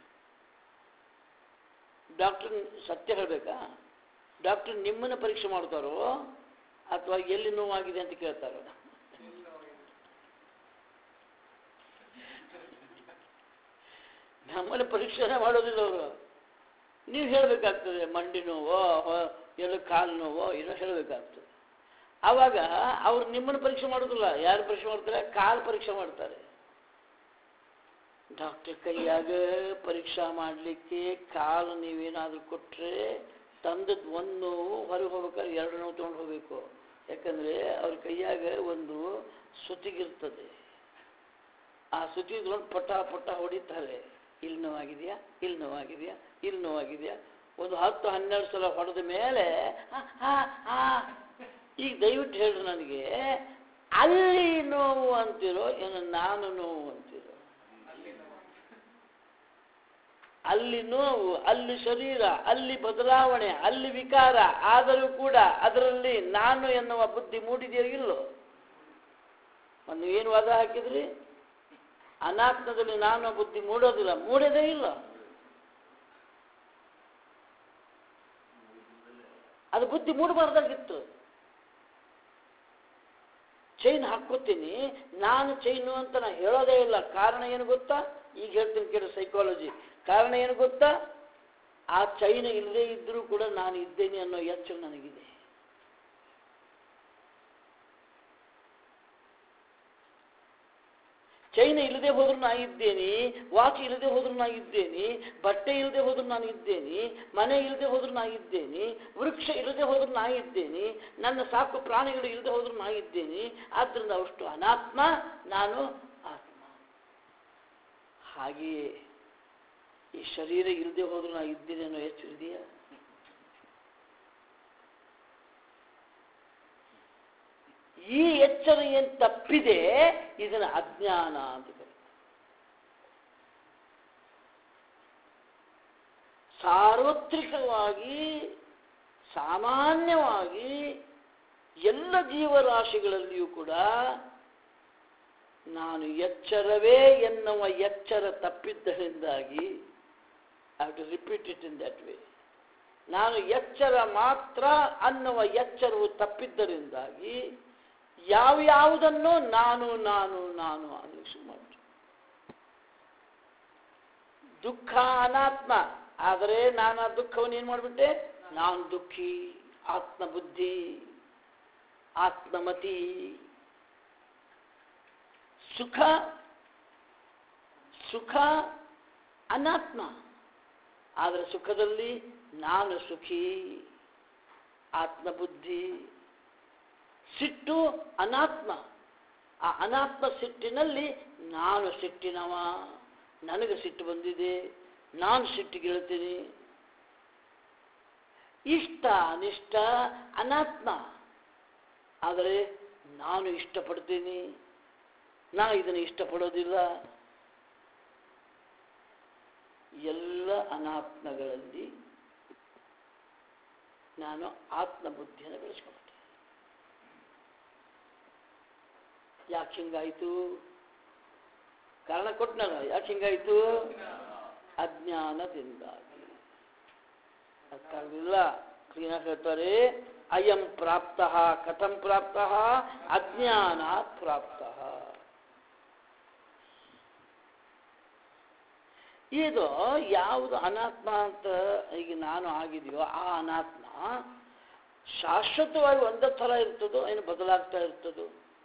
ಡಾಕ್ಟರ್ ಸತ್ಯ ಹೇಳಬೇಕಾ ಡಾಕ್ಟರ್ ನಿಮ್ಮನ್ನು ಪರೀಕ್ಷೆ ಮಾಡ್ತಾರೋ ಅಥವಾ ಎಲ್ಲಿ ನೋವಾಗಿದೆ ಅಂತ ಕೇಳ್ತಾರೋ ನಮ್ಮಲ್ಲಿ ಪರೀಕ್ಷೆನೇ ಮಾಡೋದಿಲ್ಲ ಅವರು ನೀವು ಹೇಳಬೇಕಾಗ್ತದೆ ಮಂಡಿ ನೋವೋ ಹೊ- ಎಲ್ಲ ಕಾಲು ನೋವೋ ಏನೋ ಹೇಳಬೇಕಾಗ್ತದೆ ಆವಾಗ ಅವ್ರು ನಿಮ್ಮನ್ನು ಪರೀಕ್ಷೆ ಮಾಡೋದಿಲ್ಲ ಯಾರು ಪರೀಕ್ಷೆ ಮಾಡ್ತಾರೆ ಕಾಲು ಪರೀಕ್ಷೆ ಮಾಡ್ತಾರೆ ಡಾಕ್ಟರ್ ಕೈಯಾಗ ಪರೀಕ್ಷಾ ಮಾಡಲಿಕ್ಕೆ ಕಾಲು ನೀವೇನಾದರೂ ಕೊಟ್ಟರೆ ತಂದದ್ದು ಒಂದು ನೋವು ಹೊರಗೆ ಹೋಗ್ಬೇಕಾದ್ರೆ ಎರಡು ನೋವು ತೊಗೊಂಡು ಹೋಗಬೇಕು ಯಾಕಂದರೆ ಅವ್ರ ಕೈಯಾಗ ಒಂದು ಸುತ್ತಿಗಿರ್ತದೆ ಆ ಸುತ್ತಿ ತೊಗೊಂಡು ಪಟ ಪಟ ಹೊಡಿತಾರೆ ಇಲ್ಲಿ ನೋವಾಗಿದೆಯಾ ಇಲ್ಲಿ ನೋವಾಗಿದೆಯಾ ಇಲ್ಲಿ ನೋವಾಗಿದೆಯಾ ಒಂದು ಹತ್ತು ಹನ್ನೆರಡು ಸಲ ಹೊಡೆದ ಮೇಲೆ ಆ, ಆ, ಆ. ಈಗ ದಯವಿಟ್ಟು ಹೇಳ್ರಿ ನನಗೆ ಅಲ್ಲಿ ನೋವು ಅಂತಿರೋ ಏನು ನಾನು ನೋವು ಅಂತಿರೋ ಅಲ್ಲಿ ನೋವು ಅಲ್ಲಿ ಶರೀರ ಅಲ್ಲಿ ಬದಲಾವಣೆ ಅಲ್ಲಿ ವಿಕಾರ ಆದರೂ ಕೂಡ ಅದರಲ್ಲಿ ನಾನು ಎನ್ನುವ ಬುದ್ಧಿ ಮೂಡಿದೆಯೋ ಇಲ್ಲೋ ಒಂದು ಏನು ವಾದ ಹಾಕಿದ್ರಿ ಅನಾತ್ಮದಲ್ಲಿ ನಾನು ಬುದ್ಧಿ ಮೂಡೋದಿಲ್ಲ ಮೂಡೋದೇ ಇಲ್ಲ ಅದು ಬುದ್ಧಿ ಮೂಡಬಾರ್ದಾಗಿತ್ತು ಚೈನ್ ಹಾಕ್ಕೋತೀನಿ ನಾನು ಚೈನು ಅಂತ ನಾ ಹೇಳೋದೇ ಇಲ್ಲ ಕಾರಣ ಏನು ಗೊತ್ತಾ ಈಗ ಹೇಳ್ತೀನಿ ಕೇಳಿ ಸೈಕಾಲಜಿ ಕಾರಣ ಏನು ಗೊತ್ತಾ ಆ ಚೈನ್ ಇಲ್ಲದೇ ಇದ್ದರೂ ಕೂಡ ನಾನು ಇದ್ದೇನೆ ಅನ್ನೋ ಎಚ್ಚರ ನನಗಿದೆ ಚೈನ ಇಲ್ಲದೆ ಹೋದ್ರೂ ನಾ ಇದ್ದೇನೆ ವಾಚ್ ಇಲ್ಲದೆ ಹೋದ್ರೂ ನಾ ಇದ್ದೇನೆ ಬಟ್ಟೆ ಇಲ್ಲದೆ ಹೋದ್ರೂ ನಾನು ಇದ್ದೇನೆ ಮನೆ ಇಲ್ಲದೆ ಹೋದ್ರೂ ನಾ ಇದ್ದೇನೆ ವೃಕ್ಷ ಇಲ್ಲದೆ ಹೋದ್ರೂ ನಾ ಇದ್ದೇನೆ ನನ್ನ ಸಾಕು ಪ್ರಾಣಿಗಳು ಇಲ್ಲದೆ ಹೋದ್ರೂ ನಾ ಇದ್ದೇನೆ ಆದ್ದರಿಂದ ಅಷ್ಟು ಅನಾತ್ಮ ನಾನು ಆತ್ಮ ಹಾಗೆಯೇ ಈ ಶರೀರ ಇಲ್ಲದೆ ಹೋದ್ರೂ ನಾ ಇದ್ದೇನೆ ಅನ್ನೋ ಎಚ್ಚರ ಇದೆಯಾ ಈ ಎಚ್ಚರ ಎಚ್ಚರ ಏನು ತಪ್ಪಿದೆ ಇದನ್ನು ಅಜ್ಞಾನ ಅಂತ ಕರೀತಾರೆ ಸಾರ್ವತ್ರಿಕವಾಗಿ ಸಾಮಾನ್ಯವಾಗಿ ಎಲ್ಲ ಜೀವರಾಶಿಗಳಲ್ಲಿಯೂ ಕೂಡ ನಾನು ಎಚ್ಚರವೇ ಎನ್ನುವ ಎಚ್ಚರ ತಪ್ಪಿದ್ದರಿಂದಾಗಿ I to repeat it in that way ನಾನು ಎಚ್ಚರ ಮಾತ್ರ ಅನ್ನುವ ಎಚ್ಚರವು ತಪ್ಪಿದ್ದರಿಂದಾಗಿ ಯಾವ್ಯಾವುದನ್ನು ನಾನು ನಾನು ನಾನು ಅನ್ನಿಸು ಮಾಡಿ ದುಃಖ ಅನಾತ್ಮ ಆದರೆ ನಾನು ಆ ದುಃಖವನ್ನು ಏನು ಮಾಡಿಬಿಟ್ಟೆ ನಾನು ದುಃಖಿ ಆತ್ಮಬುದ್ಧಿ ಆತ್ಮಮತಿ ಸುಖ ಸುಖ ಅನಾತ್ಮ ಆದರೆ ಸುಖದಲ್ಲಿ ನಾನು ಸುಖಿ ಆತ್ಮಬುದ್ಧಿ ಸಿಟ್ಟು ಅನಾತ್ಮ ಆ ಅನಾತ್ಮ ಸಿಟ್ಟಿನಲ್ಲಿ ನಾನು ಸಿಟ್ಟಿನವ ನನಗೆ ಸಿಟ್ಟು ಬಂದಿದೆ ನಾನು ಸಿಟ್ಟಿಗಿಳ್ತೀನಿ ಇಷ್ಟ ಅನಿಷ್ಟ ಅನಾತ್ಮ ಆದರೆ ನಾನು ಇಷ್ಟಪಡ್ತೀನಿ ನಾ ಇದನ್ನು ಇಷ್ಟಪಡೋದಿಲ್ಲ ಎಲ್ಲ ಅನಾತ್ಮಗಳಲ್ಲಿ ನಾನು ಆತ್ಮಬುದ್ಧಿಯನ್ನು ಬೆಳೆಸ್ಕೊಳ್ತೇನೆ ಯಾಕೆ ಹಿಂಗಾಯಿತು ಕಾರಣ ಕೊಟ್ಟನಲ್ಲ ಯಾಕೆ ಹಿಂಗಾಯಿತು ಅಜ್ಞಾನದಿಂದಾಗಿ ಅರ್ಥಾಗಲಿಲ್ಲ ಕ್ಲೀನಾಗಿ ಹೇಳ್ತಾರೆ ಅಯಂ ಪ್ರಾಪ್ತ ಕಥಂ ಪ್ರಾಪ್ತ ಅಜ್ಞಾನಾತ್ ಪ್ರಾಪ್ತ ಇದು ಯಾವುದು ಅನಾತ್ಮ ಅಂತ ಈಗ ನಾನು ಆಗಿದೆಯೋ ಆ ಅನಾತ್ಮ ಶಾಶ್ವತವಾಗಿ ಒಂದೇ ಥರ ಇರ್ತದೋ ಏನು ಬದಲಾಗ್ತಾ ಇರ್ತದೋ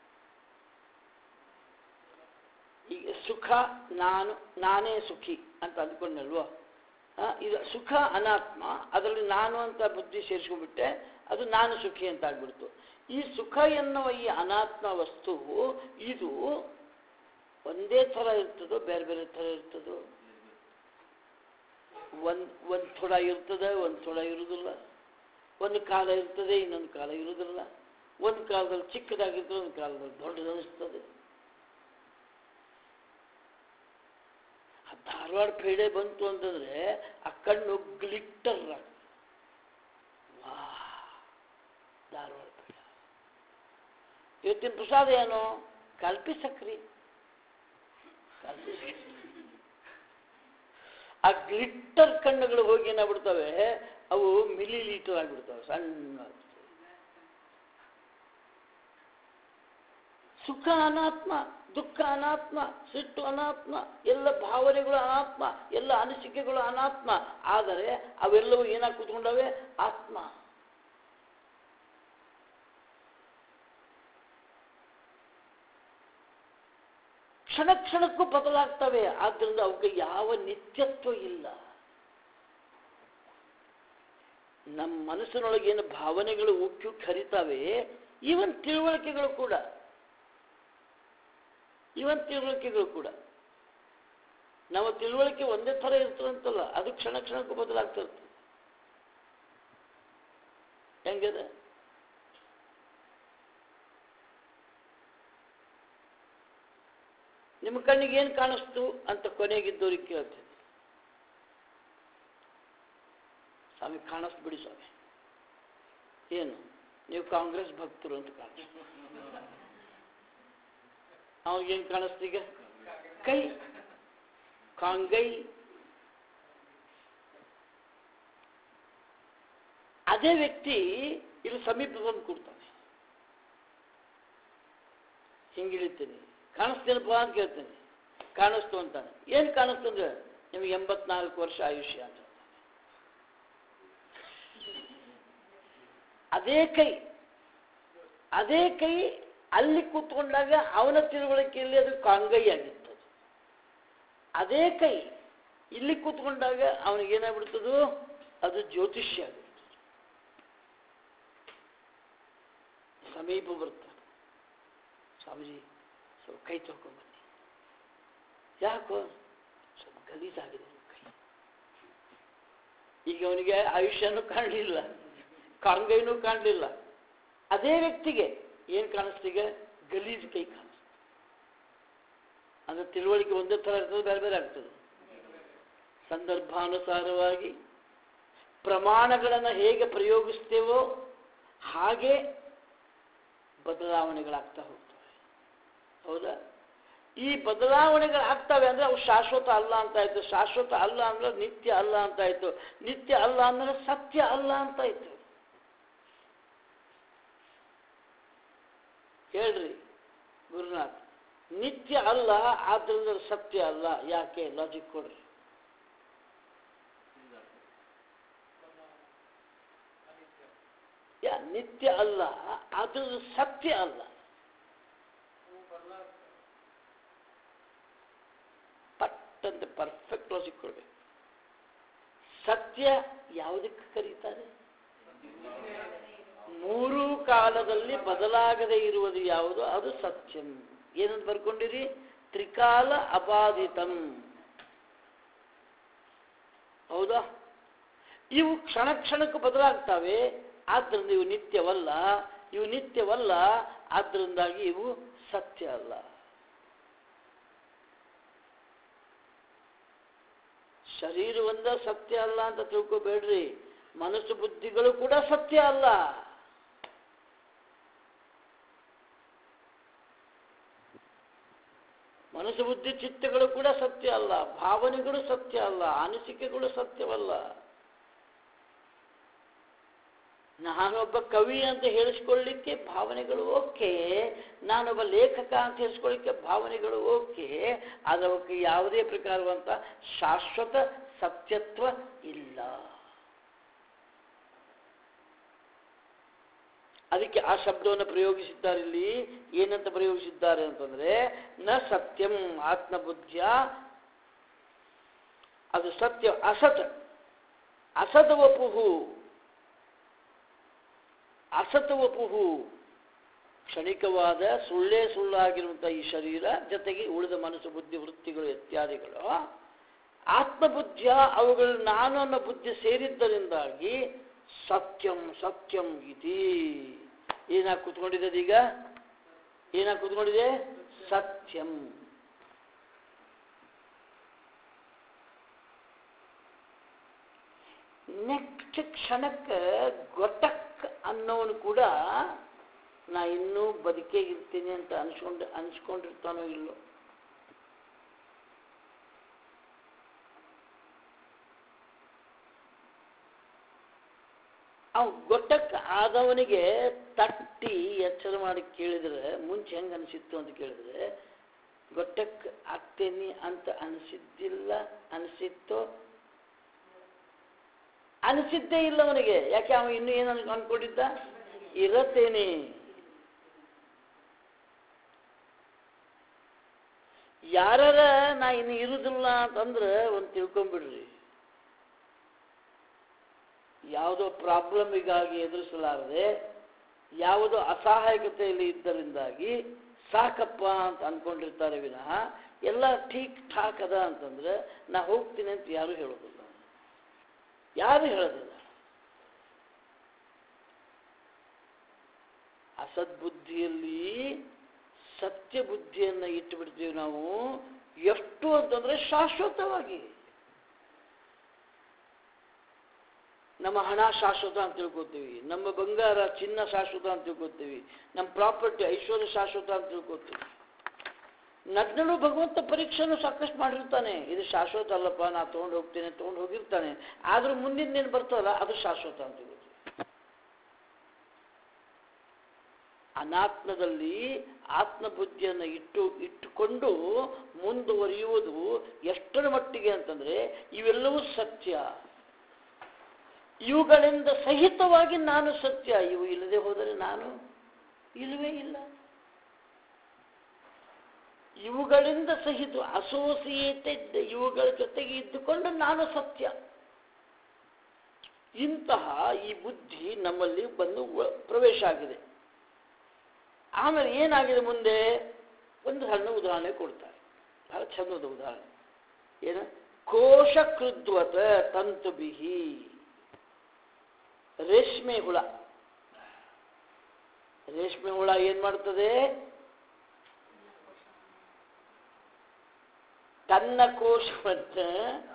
ಈಗ ಸುಖ ನಾನು ನಾನೇ ಸುಖಿ ಅಂತ ಅಂದ್ಕೊಂಡಲ್ವೋ ಆ, ಇದು ಸುಖ ಅನಾತ್ಮ ಅದರಲ್ಲಿ ನಾನು ಅಂತ ಬುದ್ಧಿ ಸೇರಿಸ್ಕೊಂಡ್ಬಿಟ್ಟೆ ಅದು ನಾನು ಸುಖಿ ಅಂತ ಆಗ್ಬಿಡ್ತು ಈ ಸುಖ ಎನ್ನುವ ಈ ಅನಾತ್ಮ ವಸ್ತುವು ಇದು ಒಂದೇ ಥರ ಇರ್ತದೋ ಬೇರೆ ಬೇರೆ ಥರ ಇರ್ತದೋ ಒಂದು ಒಂದು ಥೋಡ ಇರ್ತದೆ ಒಂದು ಥೋಡ ಇರುವುದಿಲ್ಲ ಒಂದು ಕಾಲ ಇರ್ತದೆ ಇನ್ನೊಂದು ಕಾಲ ಇರುವುದಿಲ್ಲ ಒಂದು ಕಾಲದಲ್ಲಿ ಚಿಕ್ಕದಾಗಿರ್ತದೆ ಒಂದು ಕಾಲದಲ್ಲಿ ದೊಡ್ಡದನಿಸ್ತದೆ ಆ ಧಾರವಾಡ ಪೇಡೆ ಬಂತು ಅಂತಂದ್ರೆ ಆ ಕಣ್ಣು ಗ್ಲಿಟ್ಟರ್ ವಾ ಧಾರವಾಡ ಪೇಡ ಇವತ್ತಿನ ಪ್ರಸಾದ ಏನು ಕಲ್ಪಿ ಸಕ್ರಿ ಕಲ್ಪಿ ಸಕ್ರಿ ಆ ಗ್ಲಿಟ್ಟರ್ ಕಣ್ಣುಗಳು ಹೋಗಿ ಏನಾಗ್ಬಿಡ್ತವೆ ಅವು ಮಿಲಿ ಲೀಟರ್ ಆಗಿಬಿಡ್ತವೆ ಸಣ್ಣ ಆಗ್ಬಿಡ್ತವೆ. ಸುಖ ಅನಾತ್ಮ ದುಃಖ ಅನಾತ್ಮ ಸಿಟ್ಟು ಅನಾತ್ಮ ಎಲ್ಲ ಭಾವನೆಗಳು ಅನಾತ್ಮ ಎಲ್ಲ ಅನಿಸಿಕೆಗಳು ಅನಾತ್ಮ ಆದರೆ ಅವೆಲ್ಲವೂ ಏನಾಗಿ ಕೂತ್ಕೊಂಡವೆ ಆತ್ಮ ಕ್ಷಣ ಕ್ಷಣಕ್ಕೂ ಬದಲಾಗ್ತವೆ ಆದ್ದರಿಂದ ಅವಕ್ಕೆ ಯಾವ ನಿತ್ಯತ್ವ ಇಲ್ಲ ನಮ್ಮ ಮನಸ್ಸಿನೊಳಗೆ ಏನು ಭಾವನೆಗಳು ಉಕ್ಕಿ ಉಕ್ಕಿ ಹರಿತಾವೆ ಈವನ್ ತಿಳುವಳಿಕೆಗಳು ಕೂಡ ಇವನ್ ತಿಳುವಳಿಕೆಗಳು ಕೂಡ ನಮ್ಮ ತಿಳುವಳಿಕೆ ಒಂದೇ ಥರ ಇರ್ತದಂತಲ್ಲ ಅದು ಕ್ಷಣ ಕ್ಷಣಕ್ಕೂ ಬದಲಾಗ್ತಾ ಇರ್ತದೆ ಹೆಂಗದ ನಿಮ್ಮ ಕಣ್ಣಿಗೆ ಏನು ಕಾಣಿಸ್ತು ಅಂತ ಕೊನೆಗಿದ್ದವ್ರಿಗೆ ಕೇಳ್ತೇನೆ ಸ್ವಾಮಿ ಕಾಣಿಸ್ತು ಬಿಡಿ ಸ್ವಾಮಿ ಏನು ನೀವು ಕಾಂಗ್ರೆಸ್ ಭಕ್ತರು ಅಂತ ಕಾಣಿಸ್ತು ಅವಾಗೇನು ಕಾಣಿಸ್ತು ಈಗ ಕೈ ಕಾಂಗೈ ಅದೇ ವ್ಯಕ್ತಿ ಇಲ್ಲಿ ಸಮೀಪ ಬಂದು ಕೊಡ್ತಾನೆ ಹಿಂಗಿಳಿತೀನಿ ಕಾಣಿಸ್ತೇನಪ್ಪ ಅಂತ ಕೇಳ್ತೇನೆ ಕಾಣಿಸ್ತು ಅಂತಾನೆ ಏನು ಕಾಣಿಸ್ತು ಅಂದ್ರೆ ನಿಮಗೆ ಎಂಬತ್ನಾಲ್ಕು ವರ್ಷ ಆಯುಷ್ಯ ಅಂತ ಹೇಳ್ತಾನೆ. ಅದೇ ಕೈ ಅದೇ ಕೈ ಅಲ್ಲಿ ಕೂತ್ಕೊಂಡಾಗ ಅವನ ತಿಳುವಳಿಕೆಯಲ್ಲಿ ಅದು ಕಾಂಗೈ ಆಗಿತ್ತು ಅದೇ ಕೈ ಇಲ್ಲಿ ಕೂತ್ಕೊಂಡಾಗ ಅವನಿಗೇನಾಗ್ಬಿಡ್ತದೋ ಅದು ಜ್ಯೋತಿಷ್ಯ ಆಗಿರ್ತದೆ ಸಮೀಪ ಬರ್ತಾನೆ ಸ್ವಾಮೀಜಿ ಸ್ವಲ್ಪ ಕೈ ತೊಳ್ಕೊಂಡ್ಬನ್ನಿ ಯಾಕೋ ಸ್ವಲ್ಪ ಗಲೀಜಾಗಿದೆ ನಿಮ್ಮ ಕೈ ಈಗ ಅವನಿಗೆ ಆಯುಷ್ಯನೂ ಕಾಣಲಿಲ್ಲ ಕಾಂಗೈನೂ ಕಾಣಲಿಲ್ಲ ಅದೇ ವ್ಯಕ್ತಿಗೆ ಏನು ಕಾಣಿಸ್ತೀಗ ಗಲೀಜು ಕೈ ಕಾಣಿಸ್ತದೆ ಅಂದ್ರೆ ತಿಳುವಳಿಕೆ ಒಂದೇ ಥರ ಇರ್ತದೆ ಬೇರೆ ಬೇರೆ ಆಗ್ತದೆ ಸಂದರ್ಭಾನುಸಾರವಾಗಿ ಪ್ರಮಾಣಗಳನ್ನು ಹೇಗೆ ಪ್ರಯೋಗಿಸ್ತೇವೋ ಹಾಗೆ ಬದಲಾವಣೆಗಳಾಗ್ತಾ ಹೋಗ್ತವೆ ಹೌದಾ ಈ ಬದಲಾವಣೆಗಳಾಗ್ತವೆ ಅಂದ್ರೆ ಅವು ಶಾಶ್ವತ ಅಲ್ಲ ಅಂತ ಆಯ್ತು ಶಾಶ್ವತ ಅಲ್ಲ ಅಂದ್ರೆ ನಿತ್ಯ ಅಲ್ಲ ಅಂತ ಆಯ್ತು ನಿತ್ಯ ಅಲ್ಲ ಅಂದ್ರೆ ಸತ್ಯ ಅಲ್ಲ ಅಂತ ಆಯ್ತು ಹೇಳ್ರಿ ಗುರುನಾಥ್ ನಿತ್ಯ ಅಲ್ಲ ಆದ್ರಿಂದ ಸತ್ಯ ಅಲ್ಲ ಯಾಕೆ ಲಾಜಿಕ್ ಕೊಡ್ರಿ ಯಾ ನಿತ್ಯ ಅಲ್ಲ ಆದ್ರಿಂದ ಸತ್ಯ ಅಲ್ಲ ಪಟ್ಟಂತೆ ಪರ್ಫೆಕ್ಟ್ ಲಾಜಿಕ್ ಕೊಡ್ಬೇಕು ಸತ್ಯ ಯಾವುದಕ್ಕೆ ಕರೀತಾರೆ ಮೂರು ಕಾಲದಲ್ಲಿ ಬದಲಾಗದೆ ಇರುವುದು ಯಾವುದು ಅದು ಸತ್ಯಂ ಏನಂತ ಬರ್ಕೊಂಡಿರಿ ತ್ರಿಕಾಲ ಅಬಾಧಿತಂ ಹೌದಾ ಇವು ಕ್ಷಣ ಕ್ಷಣಕ್ಕೂ ಬದಲಾಗ್ತವೆ ಆದ್ದರಿಂದ ಇವು ನಿತ್ಯವಲ್ಲ ಇವು ನಿತ್ಯವಲ್ಲ ಆದ್ದರಿಂದಾಗಿ ಇವು ಸತ್ಯ ಅಲ್ಲ ಶರೀರ ಒಂದ ಸತ್ಯ ಅಲ್ಲ ಅಂತ ತಿಳ್ಕೊಬೇಡ್ರಿ ಮನಸ್ಸು ಬುದ್ಧಿಗಳು ಕೂಡ ಸತ್ಯ ಅಲ್ಲ ಮನಸ್ಸು ಬುದ್ಧಿ ಚಿತ್ತಗಳು ಕೂಡ ಸತ್ಯ ಅಲ್ಲ ಭಾವನೆಗಳು ಸತ್ಯ ಅಲ್ಲ ಅನಿಸಿಕೆಗಳು ಸತ್ಯವಲ್ಲ ನಾನೊಬ್ಬ ಕವಿ ಅಂತ ಹೇಳಿಸ್ಕೊಳ್ಳಿಕ್ಕೆ ಭಾವನೆಗಳು ಓಕೆ ನಾನೊಬ್ಬ ಲೇಖಕ ಅಂತ ಹೇಳಿಸ್ಕೊಳ್ಳಿಕ್ಕೆ ಭಾವನೆಗಳು ಓಕೆ ಆದರೆ ಅವಕ್ಕೆ ಯಾವುದೇ ಪ್ರಕಾರವಂತ ಶಾಶ್ವತ ಸತ್ಯತ್ವ ಇಲ್ಲ ಅದಕ್ಕೆ ಆ ಶಬ್ದವನ್ನು ಪ್ರಯೋಗಿಸಿದ್ದಾರೆ ಇಲ್ಲಿ ಏನಂತ ಪ್ರಯೋಗಿಸಿದ್ದಾರೆ ಅಂತಂದ್ರೆ ನ ಸತ್ಯಂ ಆತ್ಮಬುದ್ಧಿಯ ಅದು ಸತ್ಯ ಅಸತ್ ಅಸತ್ ವಪುಹು ಅಸತ್ ವಪುಹು ಕ್ಷಣಿಕವಾದ ಸುಳ್ಳೇ ಸುಳ್ಳಾಗಿರುವಂಥ ಈ ಶರೀರ ಜೊತೆಗೆ ಉಳಿದ ಮನಸ್ಸು ಬುದ್ಧಿ ವೃತ್ತಿಗಳು ಇತ್ಯಾದಿಗಳು ಆತ್ಮಬುದ್ಧಿಯ ಅವುಗಳು ನಾನು ಅನ್ನೋ ಬುದ್ಧಿ ಸೇರಿದ್ದರಿಂದಾಗಿ ಸತ್ಯಂ ಸತ್ಯಂ ಇತಿ ಏನಾಗಿ ಕೂತ್ಕೊಂಡಿದೆ ಈಗ ಏನಾಗಿ ಕೂತ್ಕೊಂಡಿದೆ ಸತ್ಯಂ ನೆಕ್ಸ್ಟ್ ಕ್ಷಣಕ್ಕೆ ಗೊಟಕ್ ಅನ್ನೋನು ಕೂಡ ನಾ ಇನ್ನೂ ಬದುಕೇ ಇರ್ತೀನಿ ಅಂತ ಅನ್ಸ್ಕೊಂಡು ಅನ್ಸ್ಕೊಂಡಿರ್ತಾನೋ ಇಲ್ಲೋ ಅವ್ ಗೊಟ್ಟಕ್ಕೆ ಆದವನಿಗೆ ತಟ್ಟಿ ಎಚ್ಚರ ಮಾಡಿ ಕೇಳಿದ್ರೆ ಮುಂಚೆ ಹೆಂಗೆ ಅನಿಸಿತ್ತು ಅಂತ ಕೇಳಿದ್ರೆ ಗೊಟ್ಟಕ್ಕೆ ಆಗ್ತೇನಿ ಅಂತ ಅನಿಸಿದ್ದಿಲ್ಲ ಅನಿಸಿತ್ತೋ ಅನಿಸಿದ್ದೇ ಇಲ್ಲ ಅವನಿಗೆ ಯಾಕೆ ಅವ ಇನ್ನೂ ಏನು ಅನ್- ಅನ್ಕೊಂಡಿದ್ದ ಇರತ್ತೇನೆ ಯಾರ ನಾ ಇನ್ನು ಇರುದಿಲ್ಲ ಅಂತಂದ್ರೆ ಒಂದು ತಿಳ್ಕೊಂಬಿಡ್ರಿ ಯಾವುದೋ ಪ್ರಾಬ್ಲಮಿಗಾಗಿ ಎದುರಿಸಲಾರದೆ ಯಾವುದೋ ಅಸಹಾಯಕತೆಯಲ್ಲಿ ಇದ್ದರಿಂದಾಗಿ ಸಾಕಪ್ಪ ಅಂತ ಅನ್ಕೊಂಡಿರ್ತಾರೆ ವಿನಃ ಎಲ್ಲ ಠೀಕ್ ಠಾಕ್ ಅದ ಅಂತಂದ್ರೆ ನಾ ಹೋಗ್ತೀನಿ ಅಂತ ಯಾರು ಹೇಳೋದಿಲ್ಲ ಯಾರು ಹೇಳೋದಿಲ್ಲ ಅಸದ್ಬುದ್ಧಿಯಲ್ಲಿ ಸತ್ಯ ಬುದ್ಧಿಯನ್ನು ಇಟ್ಟು ಬಿಡ್ತೀವಿ ನಾವು ಎಷ್ಟು ಅಂತಂದ್ರೆ ಶಾಶ್ವತವಾಗಿ ನಮ್ಮ ಹಣ ಶಾಶ್ವತ ಅಂತ ತಿಳ್ಕೊತೀವಿ ನಮ್ಮ ಬಂಗಾರ ಚಿನ್ನ ಶಾಶ್ವತ ಅಂತ ತಿಳ್ಕೊತೀವಿ ನಮ್ಮ ಪ್ರಾಪರ್ಟಿ ಐಶ್ವರ್ಯ ಶಾಶ್ವತ ಅಂತ ತಿಳ್ಕೊತೀವಿ ನಗ್ನಳು ಭಗವಂತ ಪರೀಕ್ಷೆನೂ ಸಾಕಷ್ಟು ಮಾಡಿರ್ತಾನೆ ಇದು ಶಾಶ್ವತ ಅಲ್ಲಪ್ಪ ನಾ ತೊಗೊಂಡು ಹೋಗ್ತೇನೆ ತೊಗೊಂಡು ಹೋಗಿರ್ತಾನೆ ಆದ್ರೂ ಮುಂದಿನ ಏನು ಬರ್ತದಲ್ಲ ಅದು ಶಾಶ್ವತ ಅಂತ ತಿಳ್ಕೊತೀವಿ ಅನಾತ್ಮದಲ್ಲಿ ಆತ್ಮಬುದ್ಧಿಯನ್ನು ಇಟ್ಟು ಇಟ್ಟುಕೊಂಡು ಮುಂದುವರಿಯುವುದು ಎಷ್ಟರ ಮಟ್ಟಿಗೆ ಅಂತಂದ್ರೆ ಇವೆಲ್ಲವೂ ಸತ್ಯ ಇವುಗಳಿಂದ ಸಹಿತವಾಗಿ ನಾನು ಸತ್ಯ ಇವು ಇಲ್ಲದೆ ಹೋದರೆ ನಾನು ಇಲ್ಲವೇ ಇಲ್ಲ ಇವುಗಳಿಂದ ಸಹಿತ ಅಸೋಸಿಯೇಟೆಡ್ ಇವುಗಳ ಜೊತೆಗೆ ಇದ್ದುಕೊಂಡು ನಾನು ಸತ್ಯ ಇಂತಹ ಈ ಬುದ್ಧಿ ನಮ್ಮಲ್ಲಿ ಬಂದು ವ- ಪ್ರವೇಶ ಆಗಿದೆ ಆಮೇಲೆ ಏನಾಗಿದೆ ಮುಂದೆ ಒಂದು ಸಣ್ಣ ಉದಾಹರಣೆ ಕೊಡ್ತಾರೆ ಬಹಳ ಚಂದದ ಉದಾಹರಣೆ ಏನು ಕೋಶ ಕೃದ್ವತ ತಂತು ಬಿಹಿ ರೇಷ್ಮೆ ಹುಳ ರೇಷ್ಮೆ ಹುಳ ಏನ್ ಮಾಡ್ತದೆ ತನ್ನ ಕೋಶವನ್ನು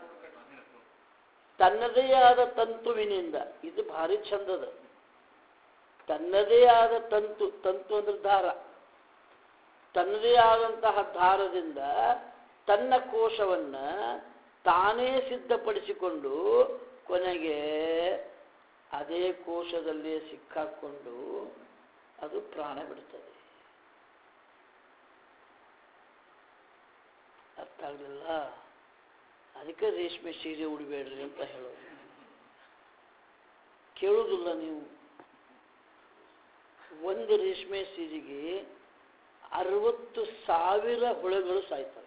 ತನ್ನದೇ ಆದ ತಂತುವಿನಿಂದ ಇದು ಭಾರಿ ಚಂದದ ತನ್ನದೇ ಆದ ತಂತು ತಂತು ಅಂದ್ರೆ ದಾರ ತನ್ನದೇ ಆದಂತಹ ದಾರದಿಂದ ತನ್ನ ಕೋಶವನ್ನ ತಾನೇ ಸಿದ್ಧಪಡಿಸಿಕೊಂಡು ಕೊನೆಗೆ ಅದೇ ಕೋಶದಲ್ಲೇ ಸಿಕ್ಕಾಕೊಂಡು ಅದು ಪ್ರಾಣ ಬಿಡುತ್ತದೆ ಅರ್ಥ ಆಗಲಿಲ್ಲ ಅದಕ್ಕೆ ರೇಷ್ಮೆ ಸೀರೆ ಉಡಬೇಡ್ರಿ ಅಂತ ಹೇಳೋದು ಕೇಳುವುದಿಲ್ಲ ನೀವು ಒಂದು ರೇಷ್ಮೆ ಸೀರೆಗೆ ಅರವತ್ತು ಸಾವಿರ ಹುಳಗಳು ಸಾಯ್ತವೆ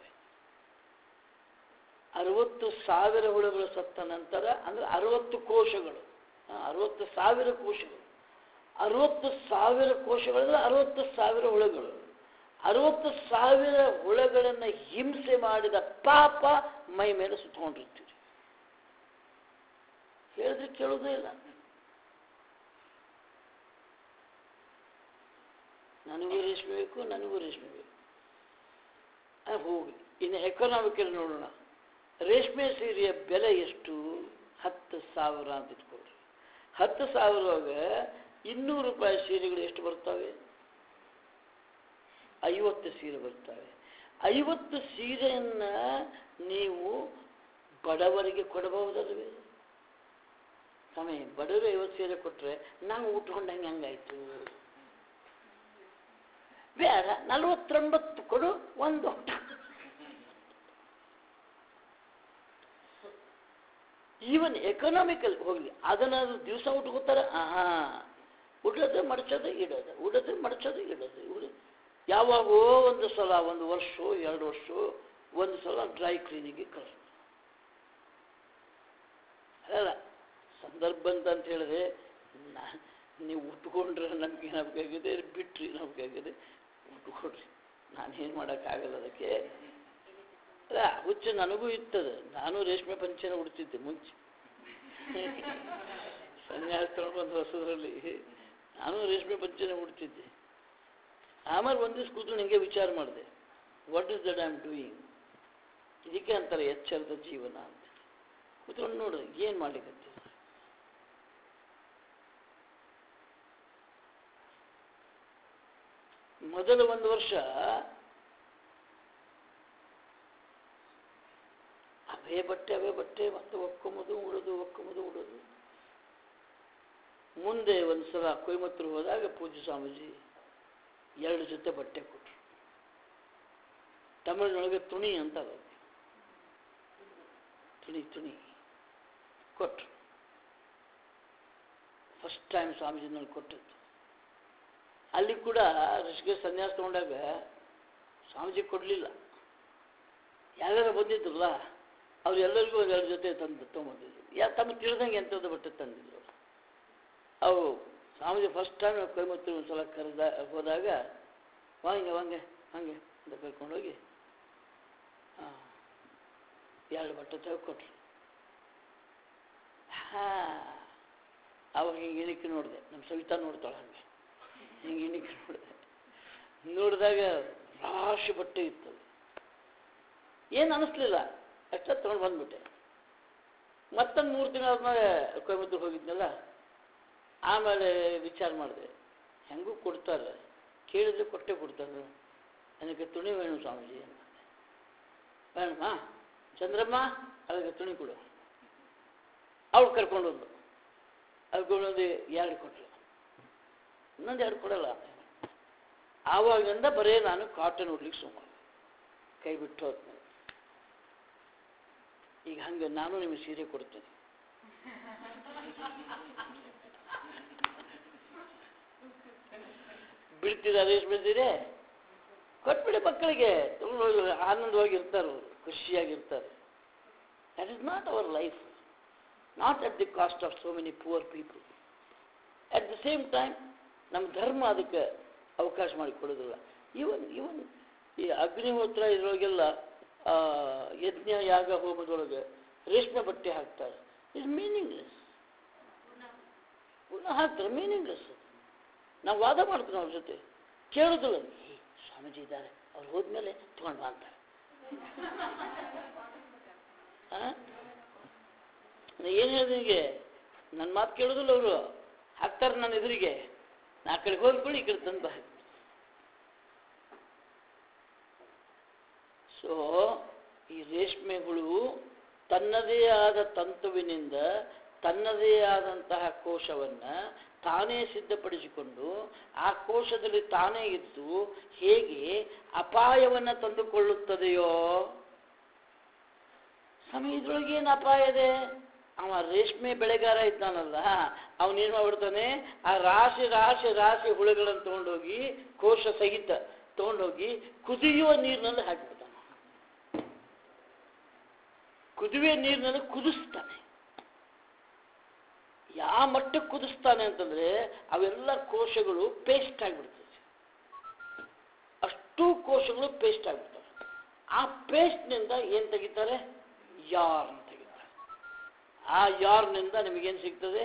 ಅರವತ್ತು ಸಾವಿರ ಹುಳುಗಳು ಸತ್ತ ನಂತರ ಅಂದ್ರೆ ಅರವತ್ತು ಕೋಶಗಳು ಆ, ಅರವತ್ತು ಸಾವಿರ ಕೋಶಗಳು ಅರವತ್ತು ಸಾವಿರ ಕೋಶಗಳಂದ್ರೆ ಅರವತ್ತು ಸಾವಿರ ಹುಳುಗಳು ಅರವತ್ತು ಸಾವಿರ ಹುಳಗಳನ್ನು ಹಿಂಸೆ ಮಾಡಿದ ಪಾಪ ಮೈ ಮೇಲೆ ಸುತ್ತಕೊಂಡಿರ್ತೀವಿ ಹೇಳಿದ್ರೆ ಕೇಳೋದೇ ಇಲ್ಲ ನನಗೂ ರೇಷ್ಮೆ ಬೇಕು ನನಗೂ ರೇಷ್ಮೆ ಬೇಕು ಆ, ಹೋಗಿ ಇನ್ನು ಎಕನಾಮಿಕಲ್ಲಿ ನೋಡೋಣ ರೇಷ್ಮೆ ಸೀರೆಯ ಬೆಲೆ ಎಷ್ಟು ಹತ್ತು ಸಾವಿರ ಅಂತ ಇಟ್ಕೊಳ್ರಿ ಹತ್ತು ಸಾವಿರವಾಗ ಇನ್ನೂರು ರೂಪಾಯಿ ಸೀರೆಗಳು ಎಷ್ಟು ಬರ್ತವೆ ಐವತ್ತು ಸೀರೆ ಬರ್ತವೆ ಐವತ್ತು ಸೀರೆಯನ್ನ ನೀವು ಬಡವರಿಗೆ ಕೊಡಬಹುದಲ್ವೇ ಸಮಯ ಬಡವರು ಐವತ್ತು ಸೀರೆ ಕೊಟ್ಟರೆ ನಾವು ಉಟ್ಕೊಂಡಂಗೆ ಹಂಗಾಯ್ತು ಬೇಡ ನಲವತ್ತೊಂಬತ್ತು ಕೊಡು ಒಂದು ಊಟ ಈವನ್ ಎಕನಾಮಿಕಲ್ ಹೋಗ್ಲಿ ಅದನ್ನ ದಿವಸ ಉಟ್ಕೋತಾರೆ ಆಹಾ ಉಡೋದು ಮಡಚೋದು ಇಡೋದು ಉಡೋದು ಮಡಚೋದು ಇಡೋದು ಉಡ ಯಾವಾಗೋ ಒಂದು ಸಲ ಒಂದು ವರ್ಷ ಎರಡು ವರ್ಷ ಒಂದು ಸಲ ಡ್ರೈ ಕ್ಲೀನಿಗೆ ಕಳಿಸ್ತಾರೆ ಅಲ್ಲ ಸಂದರ್ಭ ಅಂತ ಅಂತ ಹೇಳಿದ್ರೆ ನಾ- ನೀವು ಉಟ್ಕೊಂಡ್ರೆ ನಮ್ಗೆ ಏನಾಗಬೇಕಾಗಿದೆ ಬಿಟ್ರಿ ನಮಗಾಗಿದೆ ಉಟ್ಕೊಡ್ರಿ ನಾನೇನು ಮಾಡೋಕ್ಕಾಗಲ್ಲ ಅದಕ್ಕೆ ಅಲ್ಲ ಹುಚ್ಚು ನನಗೂ ಇರ್ತದೆ ನಾನು ರೇಷ್ಮೆ ಪಂಚೆನ ಉಡ್ತಿದ್ದೆ ಮುಂಚೆ ಸನ್ಯಾಸ ತಗೊಂಡು ಬಂದು ಹೊಸದ್ರಲ್ಲಿ ನಾನು ರೇಷ್ಮೆ ಪಂಚೆನ ಉಡ್ತಿದ್ದೆ ಆಮೇಲೆ ಒಂದು ದಿವಸ ಕೂತು ಹಿಂಗೆ ವಿಚಾರ ಮಾಡಿದೆ what is that I am doing ಇದಕ್ಕೆ ಅಂತಾರೆ ಎಚ್ಚರದ ಜೀವನ ಅಂತ ಕೂತ್ಕೊಂಡು ನೋಡು ಏನು ಮಾಡ್ಲಿಕ್ಕೆ ಮೊದಲ ಒಂದು ವರ್ಷ ಅವೇ ಬಟ್ಟೆ ಅವೇ ಬಟ್ಟೆ ಮತ್ತೆ ಒಕ್ಕೊಂಬುದು ಉಡೋದು ಒಕ್ಕೊಂಬುದು ಉಡೋದು ಮುಂದೆ ಒಂದು ಸಲ ಕೊಯಮತ್ತೂರು ಹೋದಾಗ ಪೂಜ್ಯ ಸ್ವಾಮೀಜಿ ಎರಡು ಜೊತೆ ಬಟ್ಟೆ ಕೊಟ್ಟರು ತಮಿಳಿನೊಳಗೆ ತುಣಿ ಅಂತ ಅದು ತುಣಿ ತುಣಿ ಕೊಟ್ಟರು ಫಸ್ಟ್ ಟೈಮ್ ಸ್ವಾಮೀಜಿನಲ್ಲಿ ಕೊಟ್ಟದ್ದು ಅಲ್ಲಿ ಕೂಡ ಋಷಿಗೆ ಸನ್ಯಾಸ ತಗೊಂಡಾಗ ಸ್ವಾಮೀಜಿ ಕೊಡಲಿಲ್ಲ ಯಾರ್ಯಾರು ಬಂದಿದ್ರಲ್ಲ ಅವ್ರು ಎಲ್ಲರಿಗೂ ಒಂದೆರಡು ಜೊತೆ ತಂದು ತೊಗೊಂಬಂದಿದ್ರು ಯಾ ತಮ್ಮ ತಿಳಿದಂಗೆ ಎಂಥದ್ದು ಬಟ್ಟೆ ತಂದಿದ್ರು ಅವು ಸ್ವಾಮೀಜಿ ಫಸ್ಟ್ ಟೈಮ್ ಕೊಯಮತ್ತೂರು ಒಂದು ಸಲ ಕರೆದ ಹೋದಾಗ ವಾಂಗೆ ವಾಂಗೆ ಹಂಗೆ ಅಂತ ಕರ್ಕೊಂಡೋಗಿ ಹಾಂ ಎರಡು ಬಟ್ಟೆ ತೆಗೆದುಕೊಟ್ರು ಹಾಂ ಅವಾಗ ಹಿಂಗೆ ಇಣಿಕೆ ನೋಡಿದೆ ನಮ್ಮ ಸವಿತಾ ನೋಡ್ತಾಳೆ ಹಂಗೆ ಹಿಂಗೆ ಇಣಿಕೆ ನೋಡಿದೆ ನೋಡಿದಾಗ ರಾಶಿ ಬಟ್ಟೆ ಇತ್ತು ಏನು ಅನ್ನಿಸ್ಲಿಲ್ಲ ಅಷ್ಟ ತೊಗೊಂಡು ಬಂದ್ಬಿಟ್ಟೆ ಮತ್ತೊಂದು ಮೂರು ತಿಂಗಳ ಆದ್ಮೇಲೆ ಕೊಯಮತ್ತೂರು ಹೋಗಿದ್ನಲ್ಲ ಆಮೇಲೆ ವಿಚಾರ ಮಾಡಿದೆ ಹೆಂಗೂ ಕೊಡ್ತಾರೆ ಕೇಳಿದ್ರೆ ಕೊಟ್ಟೆ ಕೊಡ್ತಾರೆ ನನಗೆ ತುಣಿ ವೇಣು ಸ್ವಾಮೀಜಿ ಅಂತ ಬೇಡಮ್ಮ ಚಂದ್ರಮ್ಮ ಅದಕ್ಕೆ ತುಣಿ ಕೊಡು ಅವ್ಳು ಕರ್ಕೊಂಡು ಹೋದ್ಲು ಕರ್ಕೊಂಡೋದು ಎರಡು ಕೊಟ್ಟಳು ಇನ್ನೊಂದು ಎರಡು ಕೊಡಲ್ಲ ಆವಾಗಿಂದ ಬರೇ ನಾನು ಕಾಟನ್ ಉಡ್ಲಿಕ್ಕೆ ಸುಮಾರು ಕೈ ಬಿಟ್ಟು ಹೋದ್ಮೇಲೆ ಈಗ ಹಂಗೆ ನಾನು ನಿಮಗೆ ಸೀರೆ ಕೊಡ್ತೀನಿ ಬಿಡ್ತೀರ ರೇಷ್ಮೆ ಸೀರೆ ಕೊಟ್ಬಿಡಿ ಮಕ್ಕಳಿಗೆ ತಗೊಂಡು ಹೋಗಿ ಆನಂದವಾಗಿ ಇರ್ತಾರೆ ಅವರು ಖುಷಿಯಾಗಿರ್ತಾರೆ that is not our life not at the cost of so many poor people at the same time ನಮ್ಮ ಧರ್ಮ ಅದಕ್ಕೆ ಅವಕಾಶ ಮಾಡಿ ಕೊಡೋದಿಲ್ಲ ಇವನ್ ಇವನ್ ಈ ಅಗ್ನಿಹೋತ್ರ ಇದ್ರೊಳಗೆಲ್ಲ ಆ, ಯಜ್ಞ ಯಾಗ ಹೋಮದೊಳಗೆ ರೇಷ್ಮೆ ಬಟ್ಟೆ ಹಾಕ್ತಾರೆ ಇಸ್ ಮೀನಿಂಗ್ಲೆಸ್ ಪುನಃ ಹಾಕ್ತಾರೆ ಮೀನಿಂಗ್ಲೆಸ್ ನಾವು ವಾದ ಮಾಡ್ತೀವಿ ಅವ್ರ ಜೊತೆ ಕೇಳೋದಿಲ್ಲ ಏ ಸ್ವಾಮೀಜಿ ಇದ್ದಾರೆ ಅವ್ರು ಹೋದ್ಮೇಲೆ ತಗೊಂಡು ಬಾ ಅಂತಾರೆ ಏನು ಹೇಳಿದೆ ನಿನಗೆ ನನ್ನ ಮಾತು ಕೇಳೋದಿಲ್ಲ ಅವರು ಹಾಕ್ತಾರೆ ನನ್ನ ಎದುರಿಗೆ ನಾ ಆ ಕಡೆ ಹೋಗ್ಕೊಳ್ಳಿ ಈ ಕಡೆ ತಂದು ಹಾಕಿ ಸೊ ಈ ರೇಷ್ಮೆಗಳು ತನ್ನದೇ ಆದ ತಂತುವಿನಿಂದ ತನ್ನದೇ ಆದಂತಹ ಕೋಶವನ್ನು ತಾನೇ ಸಿದ್ಧಪಡಿಸಿಕೊಂಡು ಆ ಕೋಶದಲ್ಲಿ ತಾನೇ ಇದ್ದು ಹೇಗೆ ಅಪಾಯವನ್ನು ತಂದುಕೊಳ್ಳುತ್ತದೆಯೋ ಸ್ವಾಮಿ ಇದ್ರೊಳಗೆ ಏನು ಅಪಾಯ ಇದೆ ಅವ ರೇಷ್ಮೆ ಬೆಳೆಗಾರ ಇದ್ದಾನಲ್ಲ ಅವನೇನು ಮಾಡ್ಬಿಡ್ತಾನೆ ಆ ರಾಶಿ ರಾಶಿ ರಾಶಿ ಹುಳುಗಳನ್ನು ತಗೊಂಡೋಗಿ ಕೋಶ ಸಹಿತ ತಗೊಂಡೋಗಿ ಕುದಿಯುವ ನೀರಿನಲ್ಲಿ ಹಾಕಿಬಿಡ್ತಾನೆ ಕುದಿಯುವ ನೀರಿನಲ್ಲಿ ಕುದಿಸ್ತಾನೆ ಯಾವ ಮಟ್ಟಕ್ಕೆ ಕುದಿಸ್ತಾನೆ ಅಂತಂದ್ರೆ ಅವೆಲ್ಲ ಕೋಶಗಳು ಪೇಸ್ಟ್ ಆಗಿಬಿಡ್ತದೆ ಅಷ್ಟು ಕೋಶಗಳು ಪೇಸ್ಟ್ ಆಗಿಬಿಡ್ತವೆ ಆ ಪೇಸ್ಟ್ನಿಂದ ಏನು ತೆಗಿತಾರೆ ಯಾರ್ನ್ ತೆಗಿತಾರೆ ಆ ಯಾರ್ನಿಂದ ನಿಮಗೇನು ಸಿಗ್ತದೆ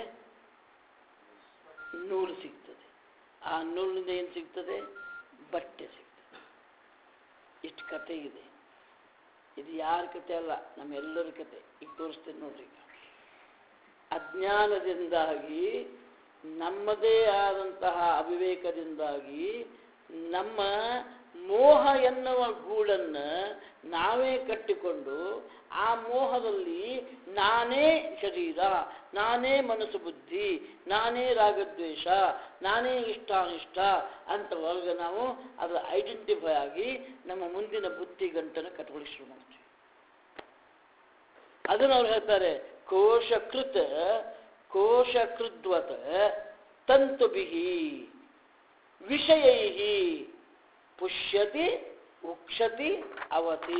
ನೂಲು ಸಿಗ್ತದೆ ಆ ನೂಲಿನಿಂದ ಏನು ಸಿಗ್ತದೆ ಬಟ್ಟೆ ಸಿಗ್ತದೆ ಇಷ್ಟು ಕತೆ ಇದೆ ಇದು ಯಾರ ಕತೆ ಅಲ್ಲ ನಮ್ಮೆಲ್ಲರ ಕತೆ ಈಗ ತೋರಿಸ್ತೇನೆ ನೋಡ್ರಿ ಈಗ ಅಜ್ಞಾನದಿಂದಾಗಿ ನಮ್ಮದೇ ಆದಂತಹ ಅವಿವೇಕದಿಂದಾಗಿ ನಮ್ಮ ಮೋಹ ಎನ್ನುವ ಗೂಡನ್ನು ನಾವೇ ಕಟ್ಟಿಕೊಂಡು ಆ ಮೋಹದಲ್ಲಿ ನಾನೇ ಶರೀರ ನಾನೇ ಮನಸ್ಸು ಬುದ್ಧಿ ನಾನೇ ರಾಗದ್ವೇಷ ನಾನೇ ಇಷ್ಟಾನಿಷ್ಟ ಅಂತ ಒಳಗೆ ನಾವು ಅದರ ಐಡೆಂಟಿಫೈ ಆಗಿ ನಮ್ಮ ಮುಂದಿನ ಬುದ್ಧಿ ಗಂಟನ್ನು ಕಟ್ಕೊಳ್ಳಿ ಶುರು ಮಾಡ್ತೀವಿ ಅದನ್ನು ಅವ್ರು ಹೇಳ್ತಾರೆ ಕೋಶಕೃತ ಕೋಶಕೃದ್ವತ ತಂತುಭಿಹಿ ವಿಷಯೈ ಪುಷ್ಯತಿ ಉಕ್ಷತಿ ಅವತಿ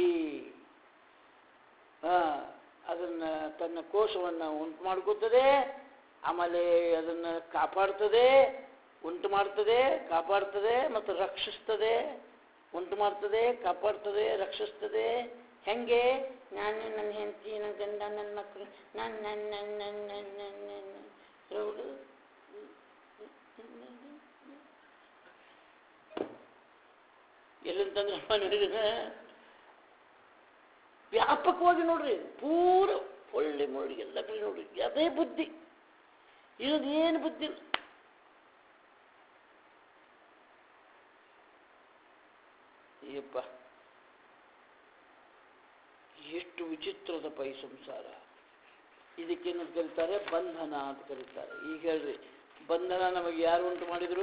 ಆ, ಅದನ್ನ ತನ್ನ ಕೋಶವನ್ನು ಉಂಟು ಮಾಡ್ಕೋತದೆ ಆಮೇಲೆ ಅದನ್ನು ಕಾಪಾಡ್ತದೆ ಉಂಟು ಮಾಡ್ತದೆ ಕಾಪಾಡ್ತದೆ ಮತ್ತು ರಕ್ಷಿಸ್ತದೆ ಉಂಟು ಮಾಡ್ತದೆ ಕಾಪಾಡ್ತದೆ ರಕ್ಷಿಸ್ತದೆ ಹೆಂಗೆ ನಾನು ನನ್ನ ಹೆಂಡತಿ ನನ್ನ ಗಂಡ ನನ್ನ ಮಕ್ಕಳು ನನ್ನ ನನ್ನ ನನ್ನ ನನ್ನ ನನ್ನ ನನ್ನ ರೌಡು ಎಲ್ಲಿಂತಂದ್ರೆ ನೋಡಿದ್ರೆ ವ್ಯಾಪಕವಾಗಿ ನೋಡ್ರಿ ಪೂರ ಒಳ್ಳೆ ಮುಳ್ಳಿ ಎಲ್ಲ ಕಡೆ ನೋಡ್ರಿ ಅದೇ ಬುದ್ಧಿ ಇರೋದು ಏನು ಬುದ್ಧಿ ಇಲ್ಲ. ಅಯ್ಯಪ್ಪ ಎಷ್ಟು ವಿಚಿತ್ರದಪ್ಪ ಈ ಸಂಸಾರ ಇದಕ್ಕೇನು ಕರೀತಾರೆ ಬಂಧನ ಅಂತ ಕರೀತಾರೆ ಈಗ ಹೇಳ್ರಿ ಬಂಧನ ನಮಗೆ ಯಾರು ಉಂಟು ಮಾಡಿದ್ರು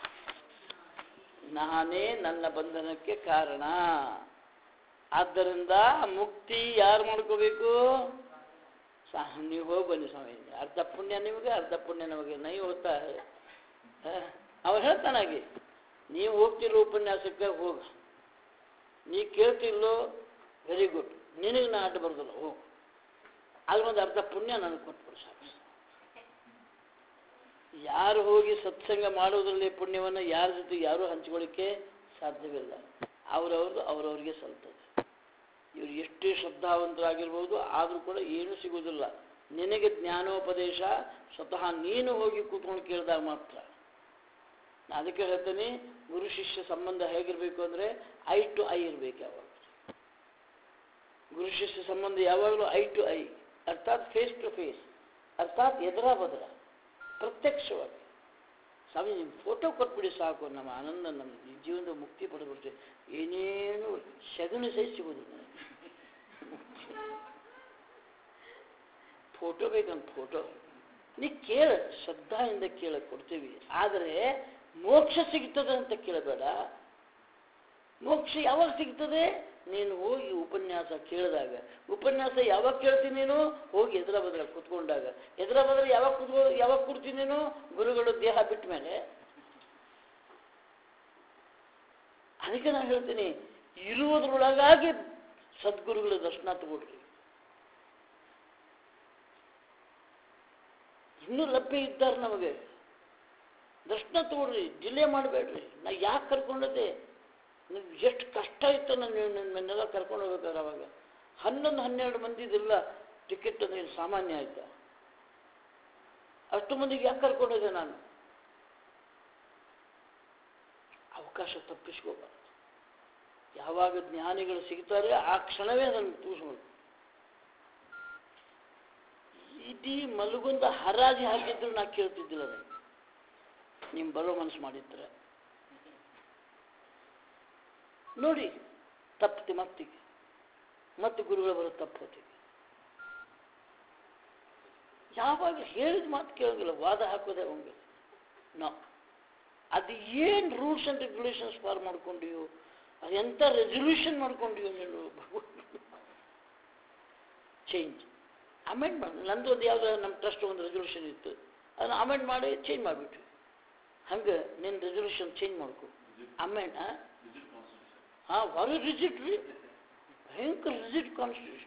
ನಾನೇ ನನ್ನ ಬಂಧನಕ್ಕೆ ಕಾರಣ ಆದ್ದರಿಂದ ಮುಕ್ತಿ ಯಾರು ಮಾಡ್ಕೋಬೇಕು ಸಾ ನೀವು ಹೋಗಿ ಬನ್ನಿ ಸ್ವಾಮಿ ಅರ್ಧ ಪುಣ್ಯ ನಿಮಗೆ ಅರ್ಧ ಪುಣ್ಯ ನಮಗೆ ನೈ ಹೋಗ್ತಾ ಅವ್ರು ಹೇಳ್ತಾನಾಗಿ ನೀವು ಹೋಗ್ತಿರೋ ಉಪನ್ಯಾಸಕ್ಕೆ ಹೋಗ ನೀ ಕೇಳ್ತಿಲ್ಲೋ ವೆರಿ ಗುಡ್ ನಿನಗೆ ನಾ ಅಡ್ಡ ಬರ್ದಲ್ಲ ಹೋಗು ಅಲ್ಲಿ ಒಂದು ಅರ್ಧ ಪುಣ್ಯ ನನಗೆ ಕೊಟ್ಬಿಡು ಸಾಕು ಯಾರು ಹೋಗಿ ಸತ್ಸಂಗ ಮಾಡೋದ್ರಲ್ಲಿ ಪುಣ್ಯವನ್ನು ಯಾರ ಜೊತೆ ಯಾರೂ ಹಂಚ್ಕೊಳ್ಳಿಕ್ಕೆ ಸಾಧ್ಯವಿಲ್ಲ ಅವರವ್ರದ್ದು ಅವರವ್ರಿಗೆ ಸಲ್ತದೆ ಇವರು ಎಷ್ಟೇ ಶ್ರದ್ಧಾವಂತರಾಗಿರ್ಬೋದು ಆದರೂ ಕೂಡ ಏನೂ ಸಿಗೋದಿಲ್ಲ ನಿನಗೆ ಜ್ಞಾನೋಪದೇಶ ಸ್ವತಃ ನೀನು ಹೋಗಿ ಕೂತ್ಕೊಂಡು ಕೇಳಿದಾಗ ಮಾತ್ರ ನಾನು ಅದಕ್ಕೆ ಹೇಳ್ತೀನಿ ಗುರು ಶಿಷ್ಯ ಸಂಬಂಧ ಹೇಗಿರಬೇಕು ಅಂದರೆ ಐ ಟು ಐ ಇರಬೇಕು ಯಾವಾಗ ಗುರು ಶಿಷ್ಯ ಸಂಬಂಧ ಯಾವಾಗಲೂ ಐ ಟು ಐ ಅರ್ಥಾತ್ ಫೇಸ್ ಟು ಫೇಸ್ ಅರ್ಥಾತ್ ಎದುರ ಬದರ ಪ್ರತ್ಯಕ್ಷವಾಗಿ ಸ್ವಾಮಿ ನಿಮ್ಮ ಫೋಟೋ ಕೊಟ್ಬಿಡಿ ಸಾಕು ನಮ್ಮ ಆನಂದ ನಮ್ಮ ಜೀವನದ ಮುಕ್ತಿ ಪಡೆದ್ಬಿಡ್ತೇವೆ ಏನೇನು ಸಗಣಿ ಸಹಿತ ಸಿಗೋದಿಲ್ಲ ನನಗೆ. ಫೋಟೋ ಬೇಕಂತ ಫೋಟೋ ನೀ ಕೇಳ ಶ್ರದ್ಧಾಯಿಂದ ಕೇಳ ಕೊಡ್ತೀವಿ ಆದರೆ ಮೋಕ್ಷ ಸಿಗ್ತದೆ ಅಂತ ಕೇಳಬೇಡ ಮೋಕ್ಷ ಯಾವಾಗ ಸಿಗ್ತದೆ ನೀನು ಹೋಗಿ ಉಪನ್ಯಾಸ ಕೇಳಿದಾಗ ಉಪನ್ಯಾಸ ಯಾವಾಗ ಕೇಳ್ತೀನಿ ನೀನು ಹೋಗಿ ಎದುರ ಬದಲ ಕೂತ್ಕೊಂಡಾಗ ಎದುರ ಬದಲ ಯಾವಾಗ ಕೂತ್ಕೊ ಯಾವಾಗ ಕೂರ್ತೀನಿ ನೀನು ಗುರುಗಳು ದೇಹ ಬಿಟ್ಟ ಮೇಲೆ ಅದಕ್ಕೆ ನಾನು ಹೇಳ್ತೀನಿ ಇರುವುದರೊಳಗಾಗಿ ಸದ್ಗುರುಗಳ ದರ್ಶನ ತಗೊಳ್ರಿ ಇನ್ನೂ ಲಭ್ಯ ಇದ್ದಾರೆ ನಮಗೆ ದರ್ಶನ ತಗೊಳ್ರಿ ಡಿಲೇ ಮಾಡಬೇಡ್ರಿ ನಾ ಯಾಕೆ ಕರ್ಕೊಂಡದೆ ನಿಮ್ಗೆ ಎಷ್ಟು ಕಷ್ಟ ಇತ್ತು ನಾನು ನನ್ನೆಲ್ಲ ಕರ್ಕೊಂಡು ಹೋಗ್ಬೇಕಾದ್ರೆ ಅವಾಗ ಹನ್ನೊಂದು ಹನ್ನೆರಡು ಮಂದಿದೆಲ್ಲ ಟಿಕೆಟ್ ಅಂದ್ರೆ ಏನು ಸಾಮಾನ್ಯ ಆಯ್ತಾ ಅಷ್ಟು ಮಂದಿಗೆ ಯಾಕೆ ಕರ್ಕೊಂಡೋದೆ ನಾನು ಅವಕಾಶ ತಪ್ಪಿಸ್ಕೋಬಾರ್ದು ಯಾವಾಗ ಜ್ಞಾನಿಗಳು ಸಿಗ್ತಾರೆ ಆ ಕ್ಷಣವೇ ಅದನ್ನು ತೂಸ್ಬೇಕು ಇಡೀ ಮಲಗುಂದ ಹರಾಜಿ ಹಾಕಿದ್ರು ನಾ ಕೇಳ್ತಿದ್ದಿಲ್ಲ ಅದನ್ನು ನೀವು ಬರೋ ಮನಸ್ಸು ಮಾಡಿದ್ರೆ ನೋಡಿ ತಪ್ಪತಿ ಮತ್ತಿಗೆ ಮತ್ತೆ ಗುರುಗಳು ಬರೋ ತಪ್ಪತಿಗೆ ಯಾವಾಗ ಹೇಳಿದ ಮಾತು ಕೇಳೋಂಗಿಲ್ಲ ವಾದ ಹಾಕೋದೇ ಹೋಗಿಲ್ಲ ನಾವು ಅದು ಏನು ರೂಲ್ಸ್ ಆ್ಯಂಡ್ ರೆಗ್ಯುಲೇಷನ್ಸ್ ಫಾರ್ ಮಾಡ್ಕೊಂಡಿಯೋ ಅದು ಎಂಥ ರೆಸೊಲ್ಯೂಷನ್ ಮಾಡ್ಕೊಂಡಿಯೋ ನೀನು ಚೇಂಜ್ ಅಮೆಂಡ್ ಮಾಡಿ ನಂದು ಒಂದು ಯಾವುದೋ ನಮ್ಮ ಟ್ರಸ್ಟ್ ಒಂದು ರೆಸೊಲ್ಯೂಷನ್ ಇತ್ತು ಅದನ್ನು ಅಮೆಂಡ್ ಮಾಡಿ ಚೇಂಜ್ ಮಾಡಿಬಿಟ್ವಿ ಹಂಗೆ ನಿನ್ನ ರೆಸೊಲ್ಯೂಷನ್ ಚೇಂಜ್ ಮಾಡ್ಕೊ ಅಮೆಂಡ್ ಹಾಂ ಭಾರಿ ರಿಜಿಟ್ ರೀ ಭಯಂಕರ ರಿಜಿಟ್ ಕಾನ್ಸ್ಟಿಟ್ಯೂಷನ್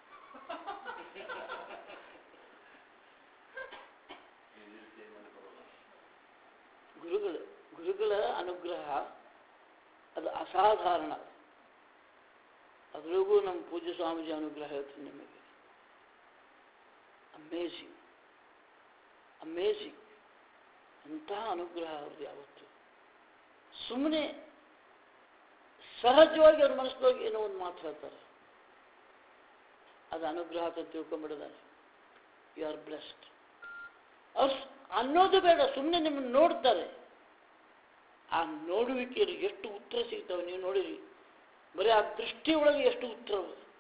ಗುರುಗಳು ಗುರುಗಳ ಅನುಗ್ರಹ ಅದು ಅಸಾಧಾರಣ ಅದರೊಳಗೂ ನಮ್ಮ ಪೂಜ್ಯ ಸ್ವಾಮೀಜಿ ಅನುಗ್ರಹ ಹೇಳ್ತೀನಿ ನಿಮಗೆ ಅಮೇಝಿಂಗ್ ಅಮೇಝಿಂಗ್ ಅಂತಹ ಅನುಗ್ರಹ ಅವ್ರದ್ದು ಯಾವತ್ತು ಸುಮ್ಮನೆ ಸಹಜವಾಗಿ ಅವ್ರ ಮನಸ್ಸೊಳಗೆ ಏನೋ ಒಂದು ಮಾತು ಹೇಳ್ತಾರೆ ಅದು ಅನುಗ್ರಹ ಅಂತ ತಿಳ್ಕೊಂಡ್ಬಿಡಿದಾರೆ ಯು ಆರ್ ಬ್ಲೆಸ್ಡ್ ಅವ್ರು ಅನ್ನೋದು ಬೇಡ ಸುಮ್ಮನೆ ನಿಮ್ಮನ್ನು ನೋಡ್ತಾರೆ ಆ ನೋಡುವಿಕೆಯಲ್ಲಿ ಎಷ್ಟು ಉತ್ತರ ಸಿಗ್ತವೆ ನೀವು ನೋಡಿರಿ ಬರೀ ಆ ದೃಷ್ಟಿ ಒಳಗೆ ಎಷ್ಟು ಉತ್ತರ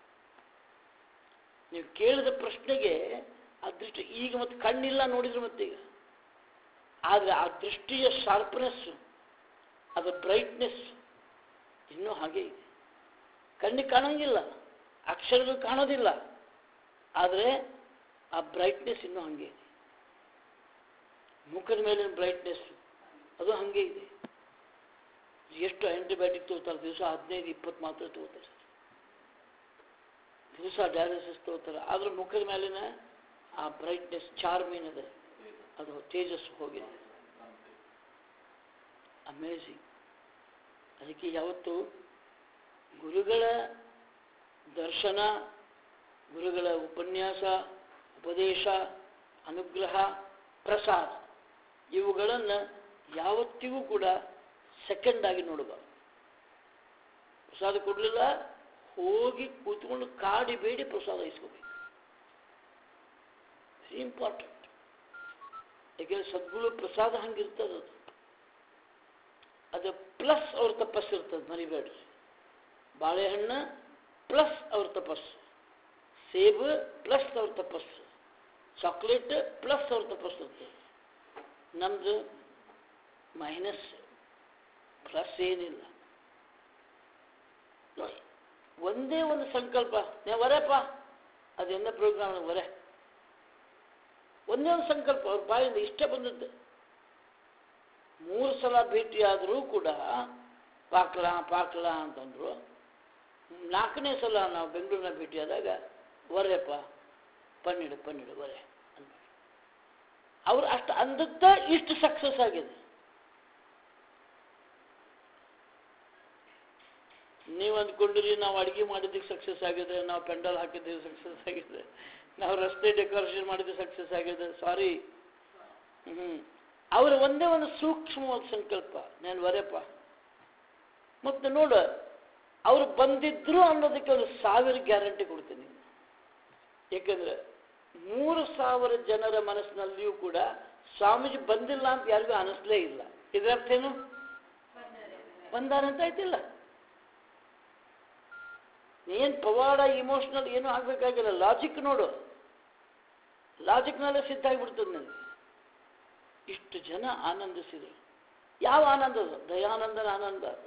ನೀವು ಕೇಳಿದ ಪ್ರಶ್ನೆಗೆ ಆ ದೃಷ್ಟಿ ಈಗ ಮತ್ತೆ ಕಣ್ಣಿಲ್ಲ ನೋಡಿದ್ರೆ ಮತ್ತೆ ಈಗ ಆದರೆ ಆ ದೃಷ್ಟಿಯ ಶಾರ್ಪ್ನೆಸ್ ಅದರ ಬ್ರೈಟ್ನೆಸ್ ಇನ್ನೂ ಹಾಗೆ ಇದೆ ಕಣ್ಣಿಗೆ ಕಾಣಂಗಿಲ್ಲ ಅಕ್ಷರಗಳು ಕಾಣೋದಿಲ್ಲ ಆದರೆ ಆ ಬ್ರೈಟ್ನೆಸ್ ಇನ್ನೂ ಹಾಗೆ ಇದೆ ಮುಖದ ಮೇಲಿನ ಬ್ರೈಟ್ನೆಸ್ ಅದು ಹಾಗೆ ಇದೆ ಎಷ್ಟು ಆ್ಯಂಟಿಬಯೋಟಿಕ್ ತಗೋತಾರೆ ದಿವಸ ಹದಿನೈದು ಇಪ್ಪತ್ತು ಮಾತ್ರ ತಗೋತಾರೆ ದಿವಸ ಡಯಾಲಿಸಿಸ್ ತಗೋತಾರೆ ಆದ್ರೆ ಮುಖದ ಮೇಲಿನ ಆ ಬ್ರೈಟ್ನೆಸ್ ಚಾರ್ಮ್ ಏನಿದೆ ಅದು ತೇಜಸ್ಸು ಹೋಗಿದೆ ಅಮೇಝಿಂಗ್ ಅದಕ್ಕೆ ಯಾವತ್ತು ಗುರುಗಳ ದರ್ಶನ ಗುರುಗಳ ಉಪನ್ಯಾಸ ಉಪದೇಶ ಅನುಗ್ರಹ ಪ್ರಸಾದ ಇವುಗಳನ್ನು ಯಾವತ್ತಿಗೂ ಕೂಡ ಸೆಕೆಂಡ್ ಆಗಿ ನೋಡಬಾರ್ದು ಪ್ರಸಾದ ಕೊಡಲಿಲ್ಲ ಹೋಗಿ ಕೂತ್ಕೊಂಡು ಕಾಡಿ ಬೇಡಿ ಪ್ರಸಾದ ಇಸ್ಕೋಬೇಕು ವೆರಿ ಇಂಪಾರ್ಟೆಂಟ್ ಯಾಕೆಂದ್ರೆ ಸದ್ಗುರು ಪ್ರಸಾದ ಹಂಗಿರ್ತದೆ ಅದು ಅದು ಪ್ಲಸ್ ಅವ್ರ ತಪಸ್ಸಿರ್ತದೆ ಮರಿಬೇಡ್ರಿ ಬಾಳೆಹಣ್ಣು ಪ್ಲಸ್ ಅವ್ರ ತಪಸ್ಸು ಸೇಬು ಪ್ಲಸ್ ಅವ್ರ ತಪಸ್ಸು ಚಾಕ್ಲೇಟ್ ಪ್ಲಸ್ ಅವ್ರ ತಪಸ್ಸು ಇರ್ತದೆ ನಮ್ಮದು ಮೈನಸ್ ಪ್ಲಸ್ ಏನಿಲ್ಲ ನೋಡಿ ಒಂದೇ ಒಂದು ಸಂಕಲ್ಪ ನೀವು ವರೆಪ್ಪ ಅದೆಲ್ಲ ಪ್ರೋಗ್ರಾಮ್ ವರೆ ಒಂದೇ ಒಂದು ಸಂಕಲ್ಪ ಅವ್ರ ಬಾಯಿಂದ ಇಷ್ಟ ಬಂದದ್ದು ಮೂರು ಸಲ ಭೇಟಿಯಾದರೂ ಕೂಡ ಪಾಕ್ಲ ಪಾಕ್ಲ ಅಂತಂದ್ರು ನಾಲ್ಕನೇ ಸಲ ನಾವು ಬೆಂಗಳೂರಿನ ಭೇಟಿಯಾದಾಗ ವರೆಪ್ಪ ಪನ್ನಿಡು ಪನ್ನಿಡು ವರೆ ಅಂತ ಅವ್ರು ಅಷ್ಟು ಅಂದದ್ದ ಇಷ್ಟು ಸಕ್ಸಸ್ ಆಗಿದೆ ನೀವು ಅಂದ್ಕೊಂಡಿರಿ ನಾವು ಅಡುಗೆ ಮಾಡಿದ್ದಕ್ಕೆ ಸಕ್ಸಸ್ ಆಗಿದೆ ನಾವು ಪೆಂಡಲ್ ಹಾಕಿದ್ದಕ್ಕೆ ಸಕ್ಸಸ್ ಆಗಿದೆ ನಾವು ರಸ್ತೆ ಡೆಕೋರೇಷನ್ ಮಾಡಿದ್ದು ಸಕ್ಸಸ್ ಆಗಿದೆ ಸಾರಿ ಹ್ಞೂ ಅವರ ಒಂದೇ ಒಂದು ಸೂಕ್ಷ್ಮವಾದ ಸಂಕಲ್ಪ ನಾನು ವರೆಪ್ಪ ಮತ್ತು ನೋಡು ಅವ್ರು ಬಂದಿದ್ರು ಅನ್ನೋದಕ್ಕೆ ಒಂದು ಸಾವಿರ ಗ್ಯಾರಂಟಿ ಕೊಡ್ತೀನಿ ಯಾಕಂದ್ರೆ ಮೂರು ಸಾವಿರ ಜನರ ಮನಸ್ಸಿನಲ್ಲಿಯೂ ಕೂಡ ಸ್ವಾಮೀಜಿ ಬಂದಿಲ್ಲ ಅಂತ ಯಾರಿಗೂ ಅನಿಸ್ಲೇ ಇಲ್ಲ ಇದರರ್ಥ ಏನು ಬಂದಾರಂತ ಆಯ್ತಿಲ್ಲ ಏನು ಪವಾಡ ಇಮೋಷನಲ್ ಏನೂ ಆಗಬೇಕಾಗಿಲ್ಲ ಲಾಜಿಕ್ ನೋಡು ಲಾಜಿಕ್ನಲ್ಲೇ ಸಿದ್ಧ ಆಗಿಬಿಡ್ತದೆ ನನಗೆ ಇಷ್ಟು ಜನ ಆನಂದಿಸಿದರು ಯಾವ ಆನಂದ ಅದು ದಯಾನಂದನ ಆನಂದ ಅದು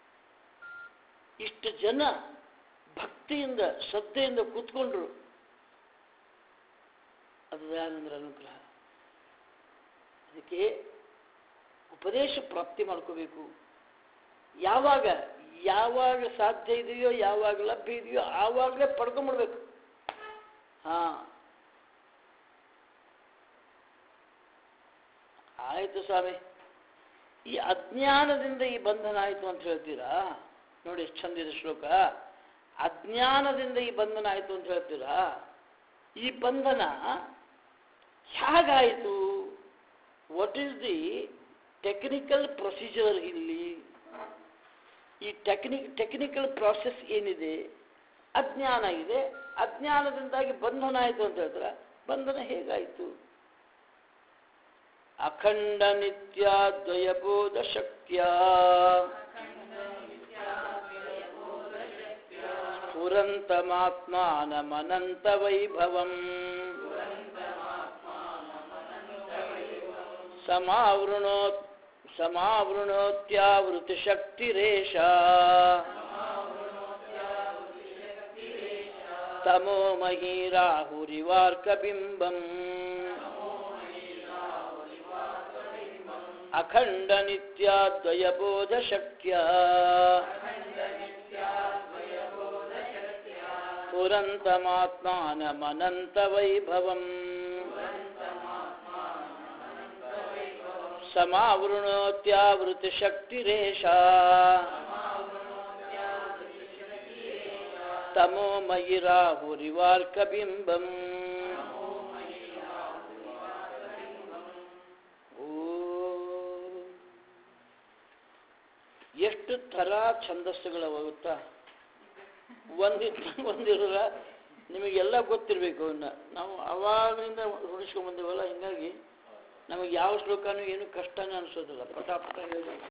ಇಷ್ಟು ಜನ ಭಕ್ತಿಯಿಂದ ಶ್ರದ್ಧೆಯಿಂದ ಕೂತ್ಕೊಂಡ್ರು ಅದು ದಯಾನಂದರ ಅನುಗ್ರಹ ಅದಕ್ಕೆ ಉಪದೇಶ ಪ್ರಾಪ್ತಿ ಮಾಡ್ಕೋಬೇಕು ಯಾವಾಗ ಯಾವಾಗ ಸಾಧ್ಯ ಇದೆಯೋ ಯಾವಾಗ ಲಭ್ಯ ಇದೆಯೋ ಆವಾಗಲೇ ಪಡ್ಕೊಂಬಿಡ್ಬೇಕು ಹಾ ಆಯಿತು ಸ್ವಾಮಿ ಈ ಅಜ್ಞಾನದಿಂದ ಈ ಬಂಧನ ಆಯಿತು ಅಂತ ಹೇಳ್ತೀರಾ ನೋಡಿ ಎಷ್ಟು ಚಂದಿದೆ ಶ್ಲೋಕ ಅಜ್ಞಾನದಿಂದ ಈ ಬಂಧನ ಆಯಿತು ಅಂತ ಹೇಳ್ತೀರಾ ಈ ಬಂಧನ ಹೇಗಾಯಿತು what is the technical procedure ಇಲ್ಲಿ ಈ ಟೆಕ್ನಿಕ್ ಟೆಕ್ನಿಕಲ್ ಪ್ರಾಸೆಸ್ ಏನಿದೆ ಅಜ್ಞಾನ ಇದೆ ಅಜ್ಞಾನದಿಂದಾಗಿ ಬಂಧನ ಆಯಿತು ಅಂತ ಹೇಳ್ತಾರೆ ಬಂಧನ ಹೇಗಾಯಿತು ಅಖಂಡ ನಿತ್ಯ ದ್ವಯಬೋಧ ಶಕ್ತಿಯ ಸ್ಫುರಂತಮಾತ್ಮಾನಮನಂತ ವೈಭವಂ ಸಮಾವೃಣೋ ಸಮಾವೃಣೋತ್ಯಾವೃತಿಶಕ್ತಿರೇಷ ತಮೋ ಮಹೀರಾಹುರಿವಾರ್ಕಬಿಂಬಂ ಅಖಂಡ ನಿತ್ಯ ದ್ವಯಬೋಧ ಶಕ್ಯ ಪುರಂತಮಾತ್ಮಾನಮನಂತ ವೈಭವಂ ಸಮಾವೃಣೋತ್ಯಾವೃತಿಶಕ್ತಿರೇಷಾ ತಮೋ ಮಯಿರಾಹುರಿವಾರ್ಕಬಿಂಬಂ ಓ ಎಷ್ಟು ಥರ ಛಂದಸ್ಸುಗಳವ ಗೊತ್ತಾ ಒಂದಿತ್ತು ಒಂದಿರಲ್ಲ ನಿಮಗೆಲ್ಲ ಗೊತ್ತಿರಬೇಕು ಅವನ್ನ ನಾವು ಅವಾಗಿಂದ ರೂಢಿಸ್ಕೊಂಡ್ ಬಂದೇವಲ್ಲ ಹಿಂಗಾಗಿ ನಮಗೆ ಯಾವ ಶ್ಲೋಕನೂ ಏನು ಕಷ್ಟನೇ ಅನಿಸೋದಿಲ್ಲ ಪಟ ಪಟ ಹೇಳಿ